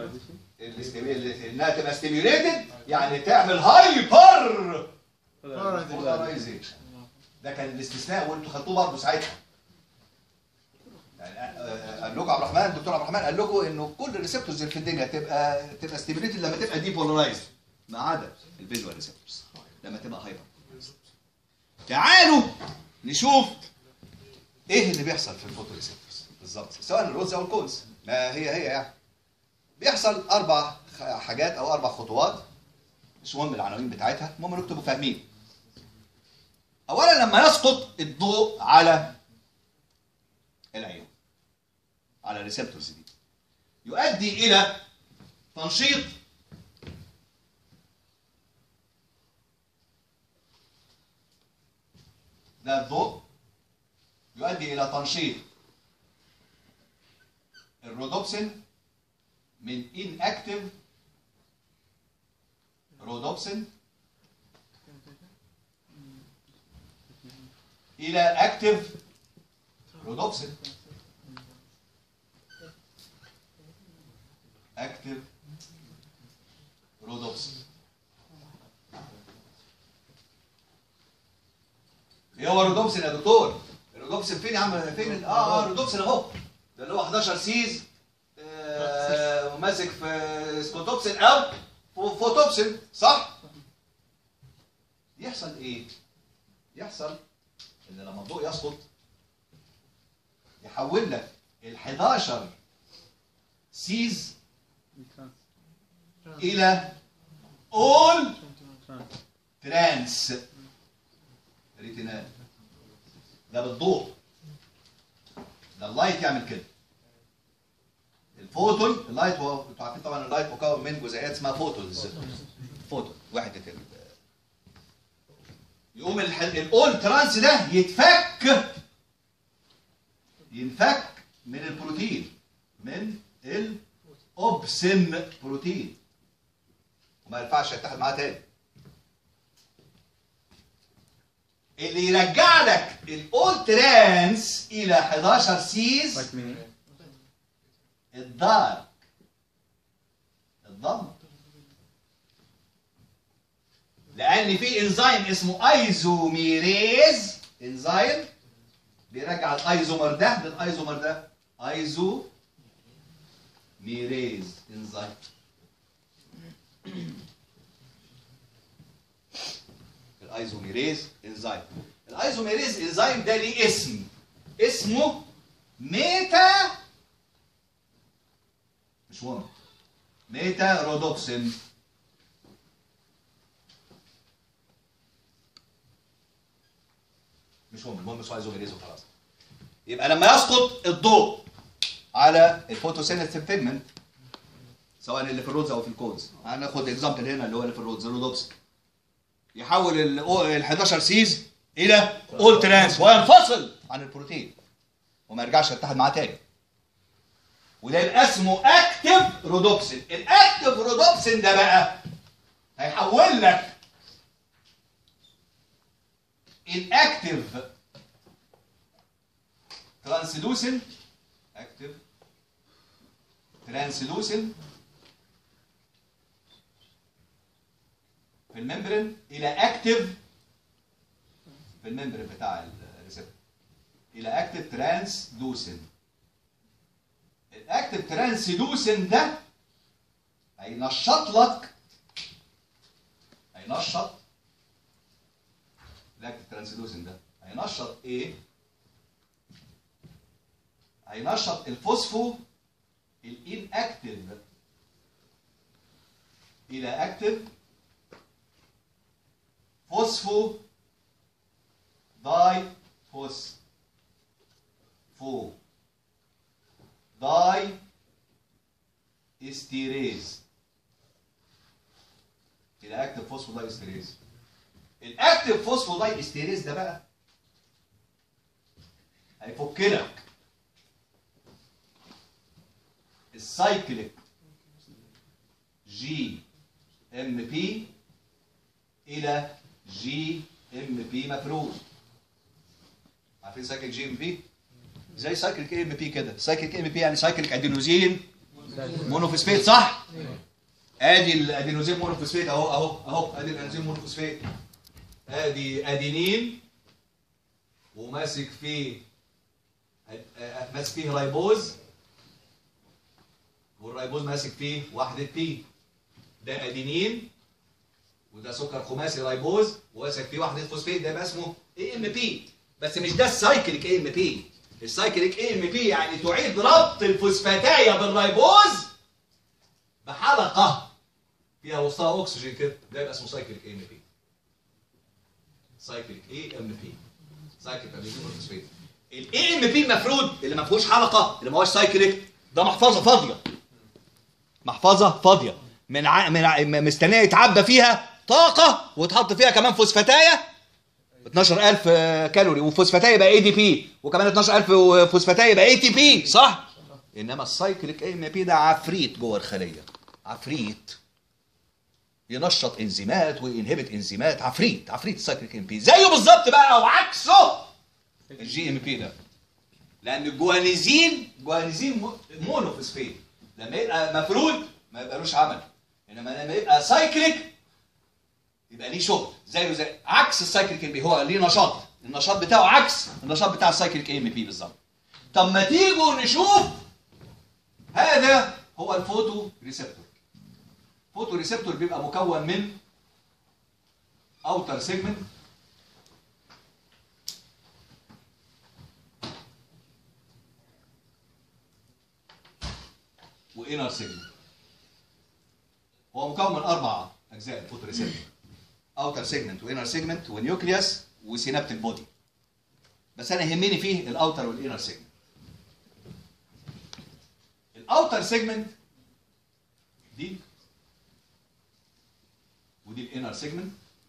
انها تبقى ستيميوليتد يعني تعمل هايبر بولاريزيشن ده كان الاستثناء وانتوا خدتوه برضه ساعتها يعني آه، قال لكم عبد الرحمن الدكتور عبد الرحمن قال لكم انه كل الريسبتورز اللي في الدنيا تبقى تبقى ستيميوليتد لما تبقى ديبولارايزد ما عدا الفيجوال ريسبتورز لما تبقى هايبر تعالوا نشوف ايه اللي بيحصل في الفوتو ريسبتورز بالظبط سواء الروز او الكونز ما هي هي يعني بيحصل اربع خ- حاجات او اربع خطوات مش مهم العناوين بتاعتها المهم نكتبوا فاهمين اولا لما يسقط الضوء على العين على الريسبتورز دي يؤدي الى تنشيط ده الضوء يؤدي الى تنشيط الرودوبسين من inactive رودوبسين الى اكتف رودوبسين اكتف رودوبسين ايه هو الرودوبسين يا دكتور الرودوبسين فين يا عم فين ال- اه اه الرودوبسين اهو ده اللي هو 11 سيز آه ماسك في سكوتوبسين او فو- فوتوبسين صح يحصل ايه يحصل ان لما الضوء يسقط يحول لك ال 11 سيز الى اول ترانس ريتينال ده بالضوء ده اللايت يعمل كده الفوتون اللايت هو انتوا عارفين طبعا اللايت مكون من جزيئات اسمها فوتونز فوتون وحده ال يقوم الح- الاول ترانس ده يتفك ينفك من البروتين من الاوبسين بروتين وما ينفعش يتحد معاه تاني اللي يرجع لك الاول ترانس الى 11 سيز الدارك الضم لان في انزيم اسمه ايزوميريز انزيم بيرجع الايزومر ده للايزومر ده ايزو ميريز انزيم ايزوميريز انزيم الايزوميريز انزيم ده ليه اسم اسمه ميتا مش مهم ميتا رودوكسين مش مهم المهم اسمه ايزوميريز وخلاص يبقى لما يسقط الضوء على الفوتوسينثيس بيجمنت سواء اللي في الرودز او في الكودز هناخد اكزامبل هنا اللي هو اللي في الرودز الرودوكس يحول ال 11 سيز الى اول ترانس وينفصل عن البروتين وما يرجعش يتحد معاه تاني وده يبقى اسمه اكتف رودوكسين الاكتف رودوكسين ده بقى هيحول لك الاكتف ترانسلوسين اكتف ترانسلوسين في الممبرين الى اكتف في الممبرين بتاع الريسبتور الى اكتف ترانسلوسين الاكتف ترانسلوسين ده هينشط لك هينشط الاكتف ترانسلوسين ده هينشط ايه هينشط الفوسفو الان اكتف الى اكتف فوسفو داي فوس فو داي استيريز الى اكتف فوسفو داي استيريز الاكتف فوسفو داي استيريز ده بقى هيفك لك السايكليك جي ام بي الى جي ام بي مفروض عارفين سايكليك جي ام بي زي سايكليك اي ام بي كده سايكليك ام بي يعني سايكليك ادينوزين مونوفوسفيت صح ادي الادينوزين مونوفوسفيت اهو اهو اهو ادي الادينوزين مونوفوسفيت ادي ادينين وماسك فيه ماسك فيه رايبوز والرايبوز ماسك فيه وحدة بي ده ادينين وده سكر خماسي رايبوز وماسك فيه وحدة فوسفيت ده يبقى اسمه اي ام بي بس مش ده السايكليك اي ام بي السايكليك اي ام بي يعني تعيد ربط الفوسفاتايه بالرايبوز بحلقه فيها وسطها اكسجين كده ده يبقى اسمه سايكليك اي ام بي سايكليك اي ام بي سايكليك ادينين فوسفيت الاي ام بي المفروض اللي ما فيهوش حلقه اللي ما هوش سايكليك ده محفظه فاضيه محفظه فاضيه من ع... من ع... مستنيه يتعبى فيها طاقه وتحط فيها كمان فوسفاتايه 12000 كالوري وفوسفاتايه يبقى اي دي بي وكمان 12000 فوسفاتايه يبقى اي تي بي صح انما السايكليك اي ام بي ده عفريت جوه الخليه عفريت ينشط انزيمات وينهبت انزيمات عفريت عفريت السايكليك ام بي زيه بالظبط بقى وعكسه الجي ام بي ده لان الجوانيزين جوانيزين مونوفوسفيت لما يبقى مفرود ما يبقالوش عمل انما لما يبقى سايكليك يبقى ليه شغل زيه زي عكس السايكليك ام بي هو ليه نشاط النشاط بتاعه عكس النشاط بتاع السايكليك ام بي بالظبط طب ما تيجوا نشوف هذا هو الفوتو ريسبتور فوتو ريسبتور بيبقى مكون من اوتر سيجمنت وانر سيجمنت هو مكون من اربع اجزاء الفوتو ريسبتور اوتر سيجمنت وانر سيجمنت ونيوكليوس وسينابتيك بودي بس انا يهمني فيه الاوتر والانر سيجمنت الاوتر سيجمنت دي ودي الانر سيجمنت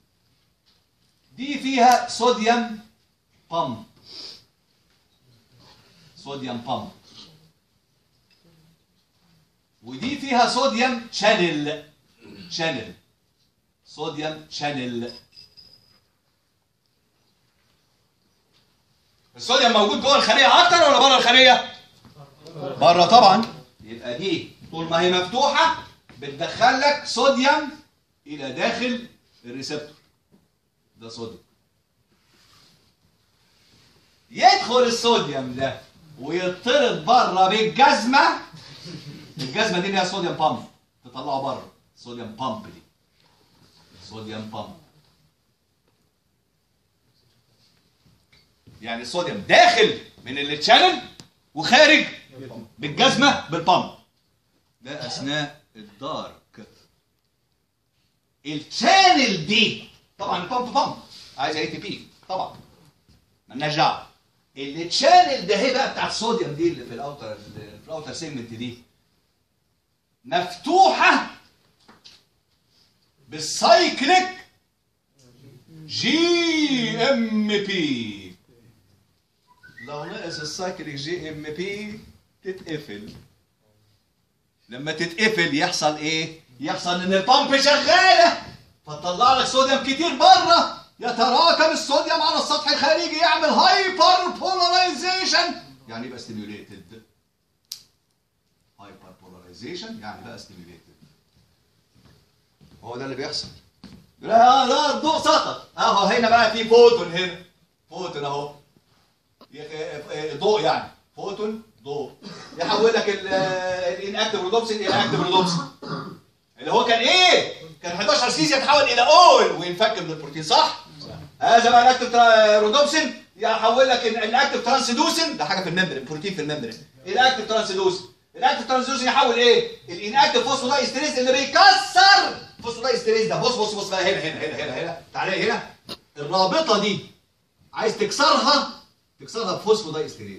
دي فيها صوديوم بامب صوديوم بامب ودي فيها صوديوم شانل شانل صوديوم شانل الصوديوم موجود جوه الخليه اكتر ولا بره الخليه بره طبعا يبقى دي طول ما هي مفتوحه بتدخل لك صوديوم الى داخل الريسبتور ده صوديوم يدخل الصوديوم ده ويطرد بره بالجزمه الجزمه دي ليها صوديوم بامب تطلعه بره صوديوم بامب دي صوديوم بامب يعني الصوديوم داخل من التشانل وخارج بالجزمه بالبامب ده اثناء الدارك الشانل دي طبعا البامب بامب عايز اي تي بي طبعا مالناش دعوه التشانل ده هي بقى بتاع الصوديوم دي اللي في الاوتر في الاوتر سيجمنت دي مفتوحه بالسايكليك جي ام بي لو نقص السايكليك جي ام بي تتقفل لما تتقفل يحصل ايه؟ يحصل ان البامب شغاله فتطلع لك صوديوم كتير بره يتراكم الصوديوم على السطح الخارجي يعمل هايبر بولاريزيشن يعني يبقى ستيميوليتد هايبر بولاريزيشن يعني بقى ستيميوليتد هو ده اللي بيحصل لا لا الضوء سقط اهو هنا بقى في فوتون هنا فوتون اهو ضوء يعني فوتون ضوء يحول لك الاناكتيف رودوبسين الى اكتيف رودوبسين اللي هو كان ايه؟ كان 11 سيز يتحول الى اول وينفك من البروتين صح؟ هذا بقى الاكتيف رودوبسين يحول لك الاكتيف ترانسدوسين ده حاجه في الممبرين بروتين في الممبرين الاكتيف ترانسدوسين الاكتيف ترانسدوسين يحول ايه؟ الاناكتيف فوسفودايستريز اللي بيكسر فوسفودايستريز ده بص بص بص بقى هنا هنا هنا هنا هنا تعالى هنا الرابطه دي عايز تكسرها تكسرها بفوسفودايستريز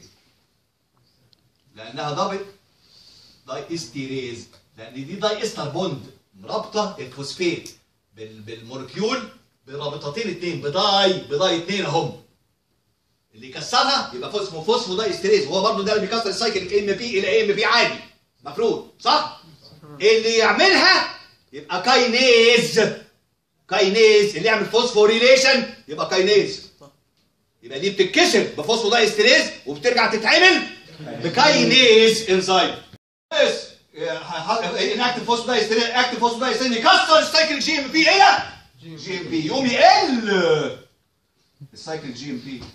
لانها دبل داي استيريز لان دي داي استر بوند رابطه الفوسفات بال- بالمولكيول برابطتين اتنين بداي بداي اتنين اهم اللي يكسرها يبقى فوسفو فوسفو داي استريز وهو برضه ده اللي بيكسر السايكل ام بي الى ام بي عادي مفروض صح؟ اللي يعملها يبقى كاينيز كاينيز اللي يعمل فوسفوريليشن يبقى كاينيز يبقى دي بتتكسر بفوسفو داي استريز وبترجع تتعمل بكاينيز انزيم بس انكتيف فوسفودايسترين اكتيف فوسفودايسترين يكسر السايكل جي ام بي الى جي ام بي يقوم يقل السايكل جي ام بي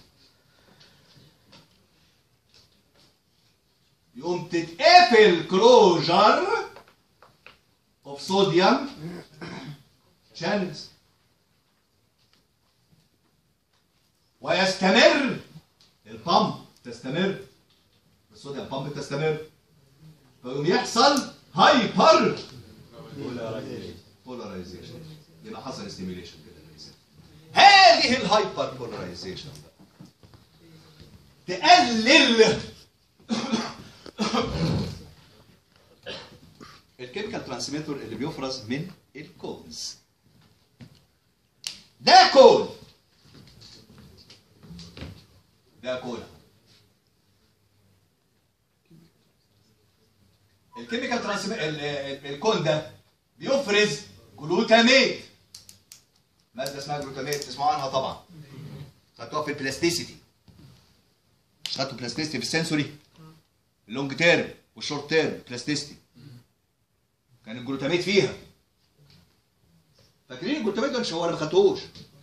يقوم تتقفل كلوجر اوف صوديوم شانلز ويستمر البامب تستمر الصوديوم بامب تستمر فيقوم يحصل هايبر بولاريزيشن يبقى حصل ستيميوليشن كده للإنسان. هذه الهايبر بولاريزيشن تقلل الكيميكال ترانسميتر اللي بيفرز من الكونز ده كون ده كون الكيميكال ترانسميتر الكون ده بيفرز جلوتاميت ماده اسمها جلوتاميت تسمعوا عنها طبعا خدتوها في البلاستيسيتي مش خدتوا بلاستيسيتي في السنسوري اللونج تيرم والشورت تيرم بلاستيسيتي كان الجلوتاميت فيها فاكرين الجلوتاميت ده مش هو ولا ما خدتوهوش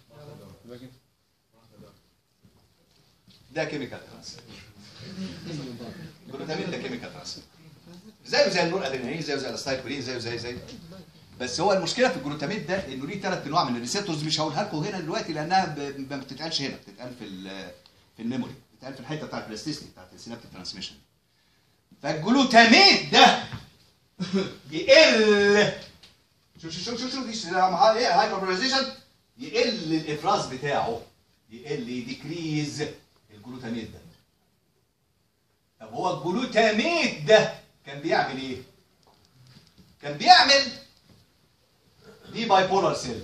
ده كيميكال ترانسميتر الجلوتاميت ده كيميكال ترانسميتر زيه زي النور ادرينالين زيه زي الاستايكولين زيه زي زي بس هو المشكله في الجلوتاميت ده انه ليه ثلاث انواع من الريسبتورز مش هقولها لكم هنا دلوقتي لانها ب- ما بتتقالش هنا بتتقال في ال- في الميموري بتتقال في الحته بتاعت البلاستيسيتي بتاعت السينابتيك ترانسميشن فالجلوتاميت ده يقل شوف شوف شوف شوف شوف دي معاه ايه هايبربولاريزيشن يقل الافراز بتاعه يقل يديكريز الجلوتاميت ده طب هو الجلوتاميت ده كان بيعمل ايه؟ كان بيعمل دي باي بولار سيل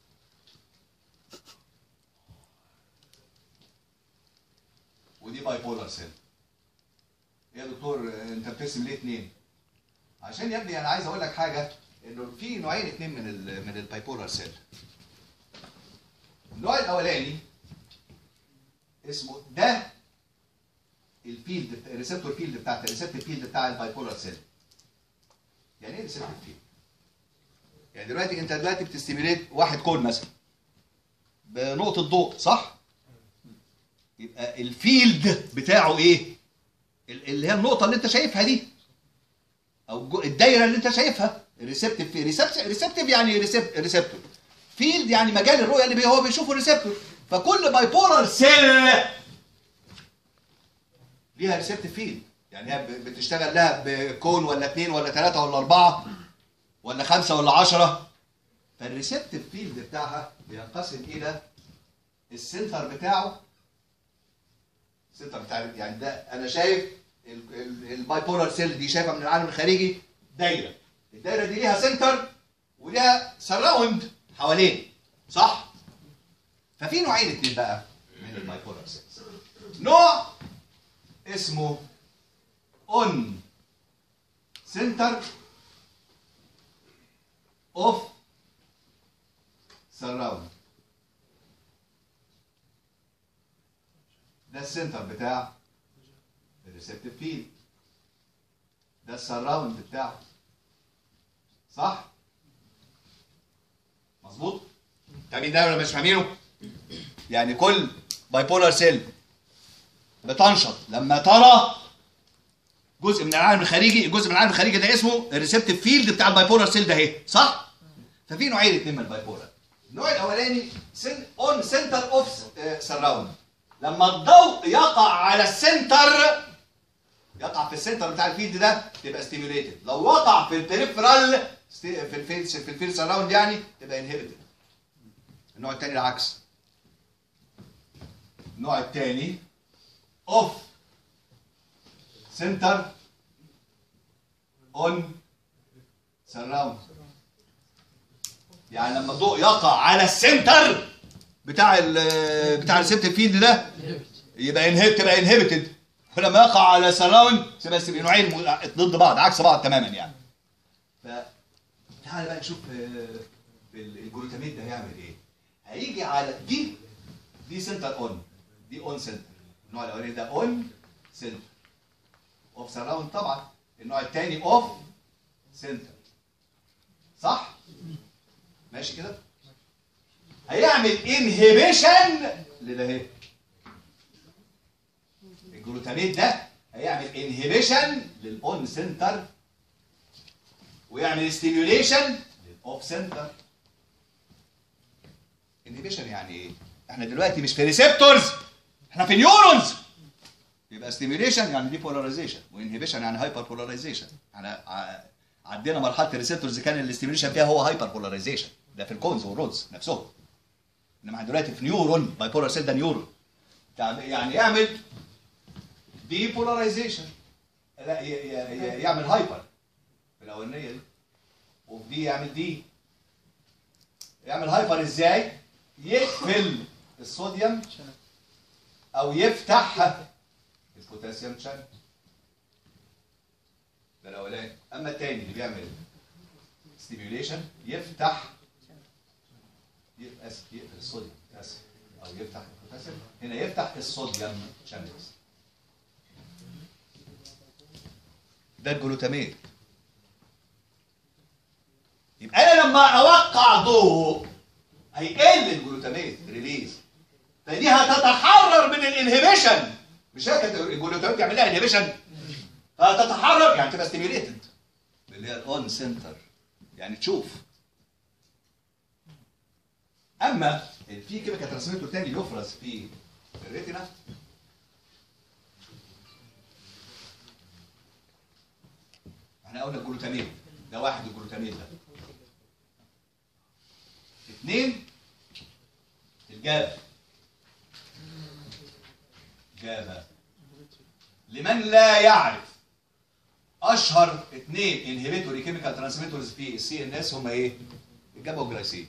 ودي باي بولار سيل يا دكتور انت بترسم ليه اتنين؟ عشان يا ابني انا عايز اقول لك حاجه انه في نوعين اتنين من ال من الباي بولار سيل النوع الاولاني اسمه ده الفيلد الريسبتور فيلد بتاعت الريسبتور فيلد بتاع الباي بولار سيل يعني ايه ريسبتور فيلد؟ يعني دلوقتي انت دلوقتي بتستيميليت واحد كون مثلا بنقطة ضوء صح؟ يبقى الفيلد بتاعه ايه؟ ال- اللي هي النقطة اللي انت شايفها دي او جو- الدايرة اللي انت شايفها الريسبتيف ريسبتيف ريسبتيف يعني ريسبتور فيلد يعني مجال الرؤية اللي بي- هو بيشوفه الريسبتور فكل باي بولار سيل ليها ريسبتيف فيلد يعني هي ب- بتشتغل لها بكون ولا اثنين ولا ثلاثه ولا اربعه ولا خمسه ولا عشره فالريسبتيف فيلد بتاعها بينقسم الى السنتر بتاعه السنتر بتاع يعني ده انا شايف الباي بولار سيل دي شايفه من العالم الخارجي دايره الدايره دي ليها سنتر وليها سراوند حوالين صح ففي نوعين اتنين بقى من الباي بولار سيلز نوع اسمه اون سنتر اوف سراوند ده السنتر بتاع الريسبتيف فيلد ده السراوند بتاعه صح مظبوط فاهمين ده ولا مش فاهمينه يعني كل باي بولار سيل بتنشط لما ترى جزء من العالم الخارجي الجزء من العالم الخارجي ده اسمه الريسبتيف فيلد بتاع الباي بولار سيل ده اهي صح ففي نوعين اتنين من الباي بولار النوع الاولاني سن اون سنتر اوف سراوند لما الضوء يقع على السنتر يقع في السنتر بتاع الفيلد ده تبقى ستيميوليتد لو وقع في البريفرال في الفيلد في الفيلد سراوند يعني تبقى انهبيتد النوع الثاني العكس النوع الثاني اوف سنتر اون سراوند يعني لما الضوء يقع على السنتر بتاع ال بتاع السبت فيلد ده يبقى انهبت تبقى انهبتد ولما يقع على سراوند تبقى تبقى نوعين م- ضد بعض عكس بعض تماما يعني ف تعالى بقى نشوف آه، ال- الجلوتاميت ده هيعمل ايه هيجي على دي دي سنتر اون دي اون سنتر النوع الاولاني ده اون سنتر اوف سراوند طبعا النوع الثاني اوف سنتر صح ماشي كده هيعمل انهبيشن لده اهي الجلوتاميت ده هيعمل انهبيشن للاون سنتر ويعمل ستيميوليشن للاوف سنتر انهبيشن يعني ايه احنا دلوقتي مش في ريسبتورز احنا في نيورونز يبقى ستيميوليشن يعني دي بولاريزيشن وانهبيشن يعني هايبر بولاريزيشن احنا ع- عدينا مرحله الريسبتورز كان الاستيميوليشن فيها هو هايبر بولاريزيشن ده في الكونز والرودز نفسهم انما احنا دلوقتي في نيورون باي بولار سيل ده نيورون يعني يعني يعمل دي بولاريزيشن لا ي- ي- ي- يعمل هايبر في الاولانيه دي وفي دي يعمل دي يعمل هايبر ازاي؟ يقفل الصوديوم او يفتح البوتاسيوم شانل ده الاولاني اما الثاني اللي بيعمل ستيميوليشن يفتح يقفل يقفل الصوديوم اسف او يفتح البوتاسيوم هنا يفتح الصوديوم شانلز ده الجلوتاميت يبقى انا لما اوقع ضوء هيقل الجلوتاميت ريليز فدي هتتحرر من الانهبيشن مش هي كانت الجلوتاميت بيعمل لها انهبيشن فهتتحرر يعني تبقى ستيميوليتد اللي هي الاون سنتر يعني تشوف اما في كيميكال ترانسميتر تاني يفرز في الريتنا احنا قلنا الجلوتامين ده واحد الجلوتامين ده اثنين الجابا جابا لمن لا يعرف اشهر اثنين انهبيتوري كيميكال ترانسميترز في السي ان اس هم ايه؟ الجابا والجلايسين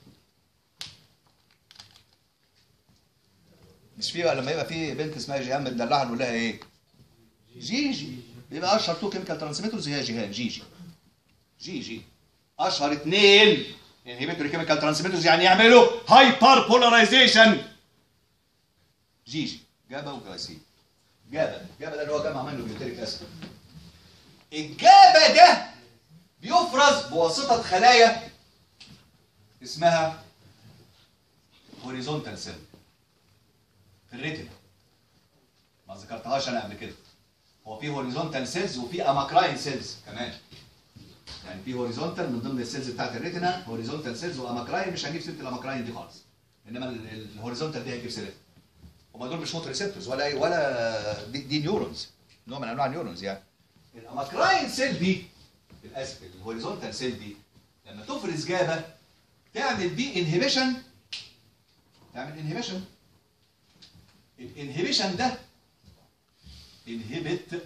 مش في لما يبقى في بنت اسمها جيهان مدلعها نقول لها ايه؟ جيجي يبقى اشهر تو كيميكال ترانسميترز هي جيهان جيجي جيجي اشهر اثنين انهبيتوري كيميكال ترانسميترز يعني يعملوا هايبر بولاريزيشن جيجي جابا وجلايسين جابا جابا ده اللي هو جمع منه بيوتيريك اسيد الجابا ده بيفرز بواسطه خلايا اسمها هوريزونتال سيل في الريتنا ما ذكرتهاش انا قبل كده هو في هوريزونتال سيلز وفي اماكراين سيلز كمان يعني في هوريزونتال من ضمن السيلز بتاعت الريتنا هوريزونتال سيلز واماكراين مش هنجيب سيره الاماكراين دي خالص انما ال- ال- الهوريزونتال دي هنجيب سيرتها هم دول مش موتور ريسبتورز ولا اي ولا دي, دي نيورونز نوع من انواع النيورونز يعني الاماكراين سيل دي للاسف الهوريزونتال سيل دي لما تفرز جابه تعمل بي انهبيشن تعمل انهبيشن الانهبيشن ده انهبت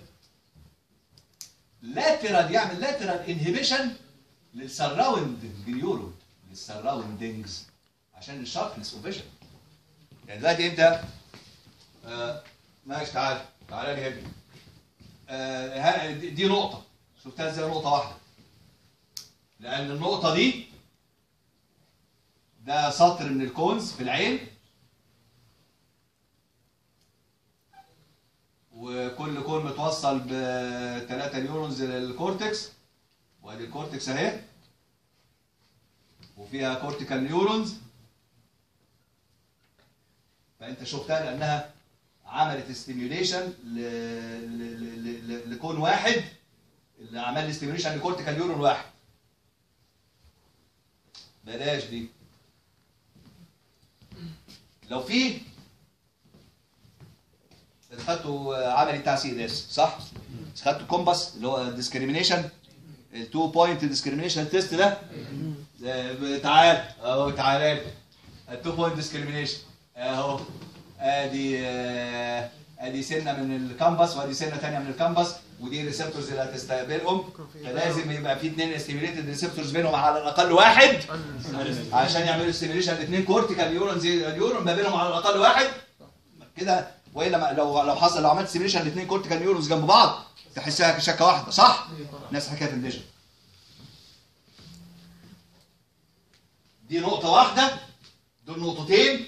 لاترال يعمل لاترال انهبيشن للسراوندنج نيورون للسراوندنجز عشان الشاربنس اوف فيجن يعني دلوقتي انت آه ماشي تعال تعال لي هنا آه ها- دي دي نقطة شفتها ازاي نقطة واحدة لأن النقطة دي ده سطر من الكونز في العين وكل كون متوصل بثلاثة نيورونز للكورتكس وادي الكورتكس اهي وفيها كورتيكال نيورونز فانت شفتها لانها عملت ستيميوليشن لكون واحد اللي عمل لي ستيميوليشن لكورتيكال نيورون واحد بلاش دي لو في انت خدتوا عملي بتاع سي ال اس صح؟ خدتوا كومباس اللي هو ديسكريميشن التو بوينت ديسكريميشن تيست ده آه، تعال اهو تعال التو بوينت ديسكريميشن اهو ادي آه، ادي سنه من الكامبس وادي سنه ثانيه من الكامبس ودي الريسبتورز اللي هتستقبلهم فلازم يبقى في اثنين ستيميوليتد ريسبتورز بينهم على الاقل واحد عشان يعملوا ستيميوليشن الاثنين كورتيكال نيورونز نيورون ما بينهم على الاقل واحد كده والا ما- لو لو حصل لو عملت ستيميوليشن الاثنين كورتيكال نيورونز جنب بعض تحسها شكه واحده صح؟ نفس الحكايه في الفيجن دي نقطة واحدة دول نقطتين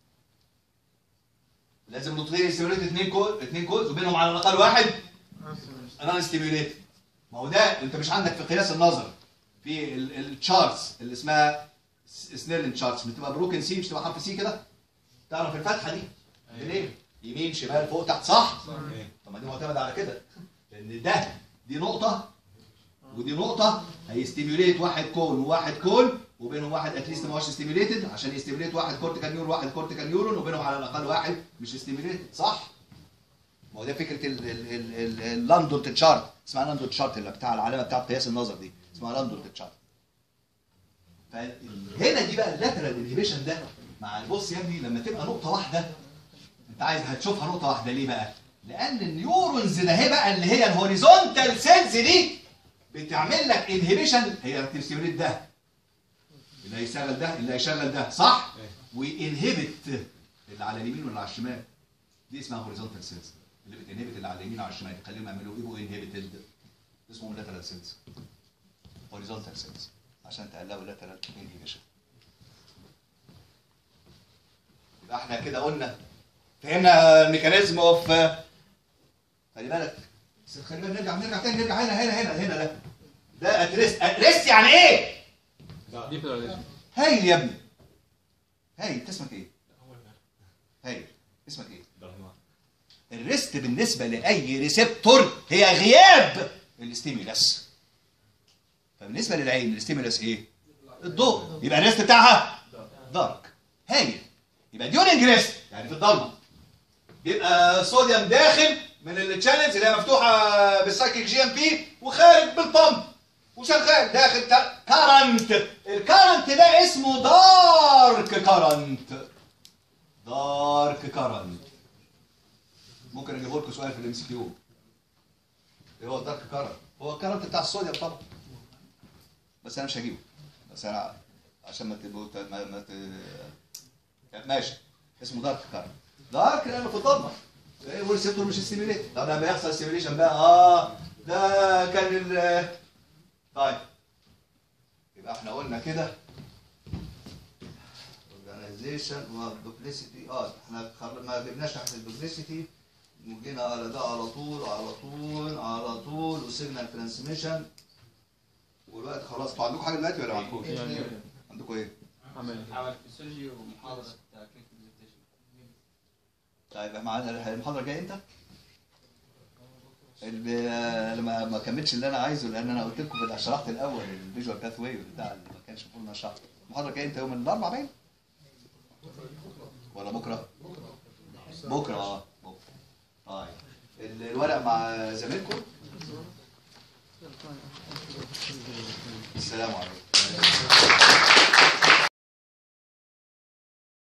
لازم نقطتين يستمروا اثنين كود اثنين كود وبينهم على الاقل واحد نون ستيميوليتد ما هو ده انت مش عندك في قياس النظر في التشارتس اللي اسمها سنيرلين تشارتس بتبقى بروكن سي مش تبقى حرف سي كده تعرف الفتحه دي منين يمين شمال فوق تحت صح طب ما دي معتمده على كده لان ده دي نقطه ودي نقطه هيستيميوليت واحد كون وواحد كون وبينهم واحد اتليست ما هوش ستيميوليتد عشان يستيميوليت واحد كورتيكال نيورون وواحد كورتيكال نيورون وبينهم على الاقل واحد مش ستيميوليتد صح ما هو ده فكره اللندن تشارت اسمها لندن تشارت اللي بتاع العلامه بتاع قياس النظر دي اسمها لندن تشارت فهنا دي بقى اللاترال انهبيشن ده مع البص يا ابني لما تبقى نقطه واحده انت عايز هتشوفها نقطه واحده ليه بقى؟ لان النيورونز ده هي بقى اللي هي الهوريزونتال سيلز دي بتعمل لك انهبيشن هي بتستمريت ده اللي هيشغل ده اللي هيشغل ده صح؟ وانهبت اللي على اليمين واللي على الشمال دي اسمها هوريزونتال سيلز اللي بتنهبت اللي على اليمين وعلى الشمال تخليهم يعملوا ايبو انهبيتد اسمهم لاترال سيلز هوريزونتال سيلز عشان تقلقوا لاترال انهبيشن يبقى احنا كده قلنا فهمنا الميكانيزم اوف خلي بالك بس خلي بالك نرجع نرجع تاني نرجع هنا هنا هنا هنا ده ده اتريست اتريست يعني ايه؟ هايل يا ابني هايل انت اسمك ايه؟ هايل اسمك ايه؟ الريست بالنسبه لاي ريسبتور هي غياب الاستيمولاس فبالنسبه للعين الاستيمولاس ايه؟ الضوء يبقى الريست بتاعها دارك هايل يبقى ديورنج ريست يعني في الضلمه بيبقى صوديوم داخل من التشانلز اللي هي مفتوحه بالسايكيك جي ام بي وخارج بالبامب وشغال داخل كارنت الكارنت ده اسمه دارك كارنت دارك كارنت ممكن اجيب لكم سؤال في الام سي كيو ايه هو الدارك كارنت هو الكارنت بتاع الصوديوم طبعا بس انا مش هجيبه بس انا عشان ما تبقوا ما, ما ت... ماشي اسمه دارك كارنت دارك لانه في الضلمه ايه والريسبتور مش ستيميليت طب لما يحصل ستيميليشن بقى اه ده كان ال طيب يبقى احنا قلنا كده اورجانيزيشن والدوبليسيتي اه احنا خر- ما جبناش تحت الدوبليسيتي وجينا على ده على طول على طول على طول وسيجنال ترانسميشن والوقت خلاص انتوا عندكم حاجه دلوقتي ولا ما عندكوش؟ عندكم ايه؟ عمل فيسيولوجي ومحاضرة كليك برزنتيشن طيب معانا المحاضره الجايه امتى؟ اللي انا ما ما كملتش اللي انا عايزه لان انا قلت لكم في شرحت الاول الفيجوال باث واي بتاع اللي ما كانش المفروض ان أنا شرحته المحاضره الجايه امتى يوم الاربعاء باين؟ ولا بكره؟ بكره اه بكره طيب ال- الورق مع زميلكم السلام عليكم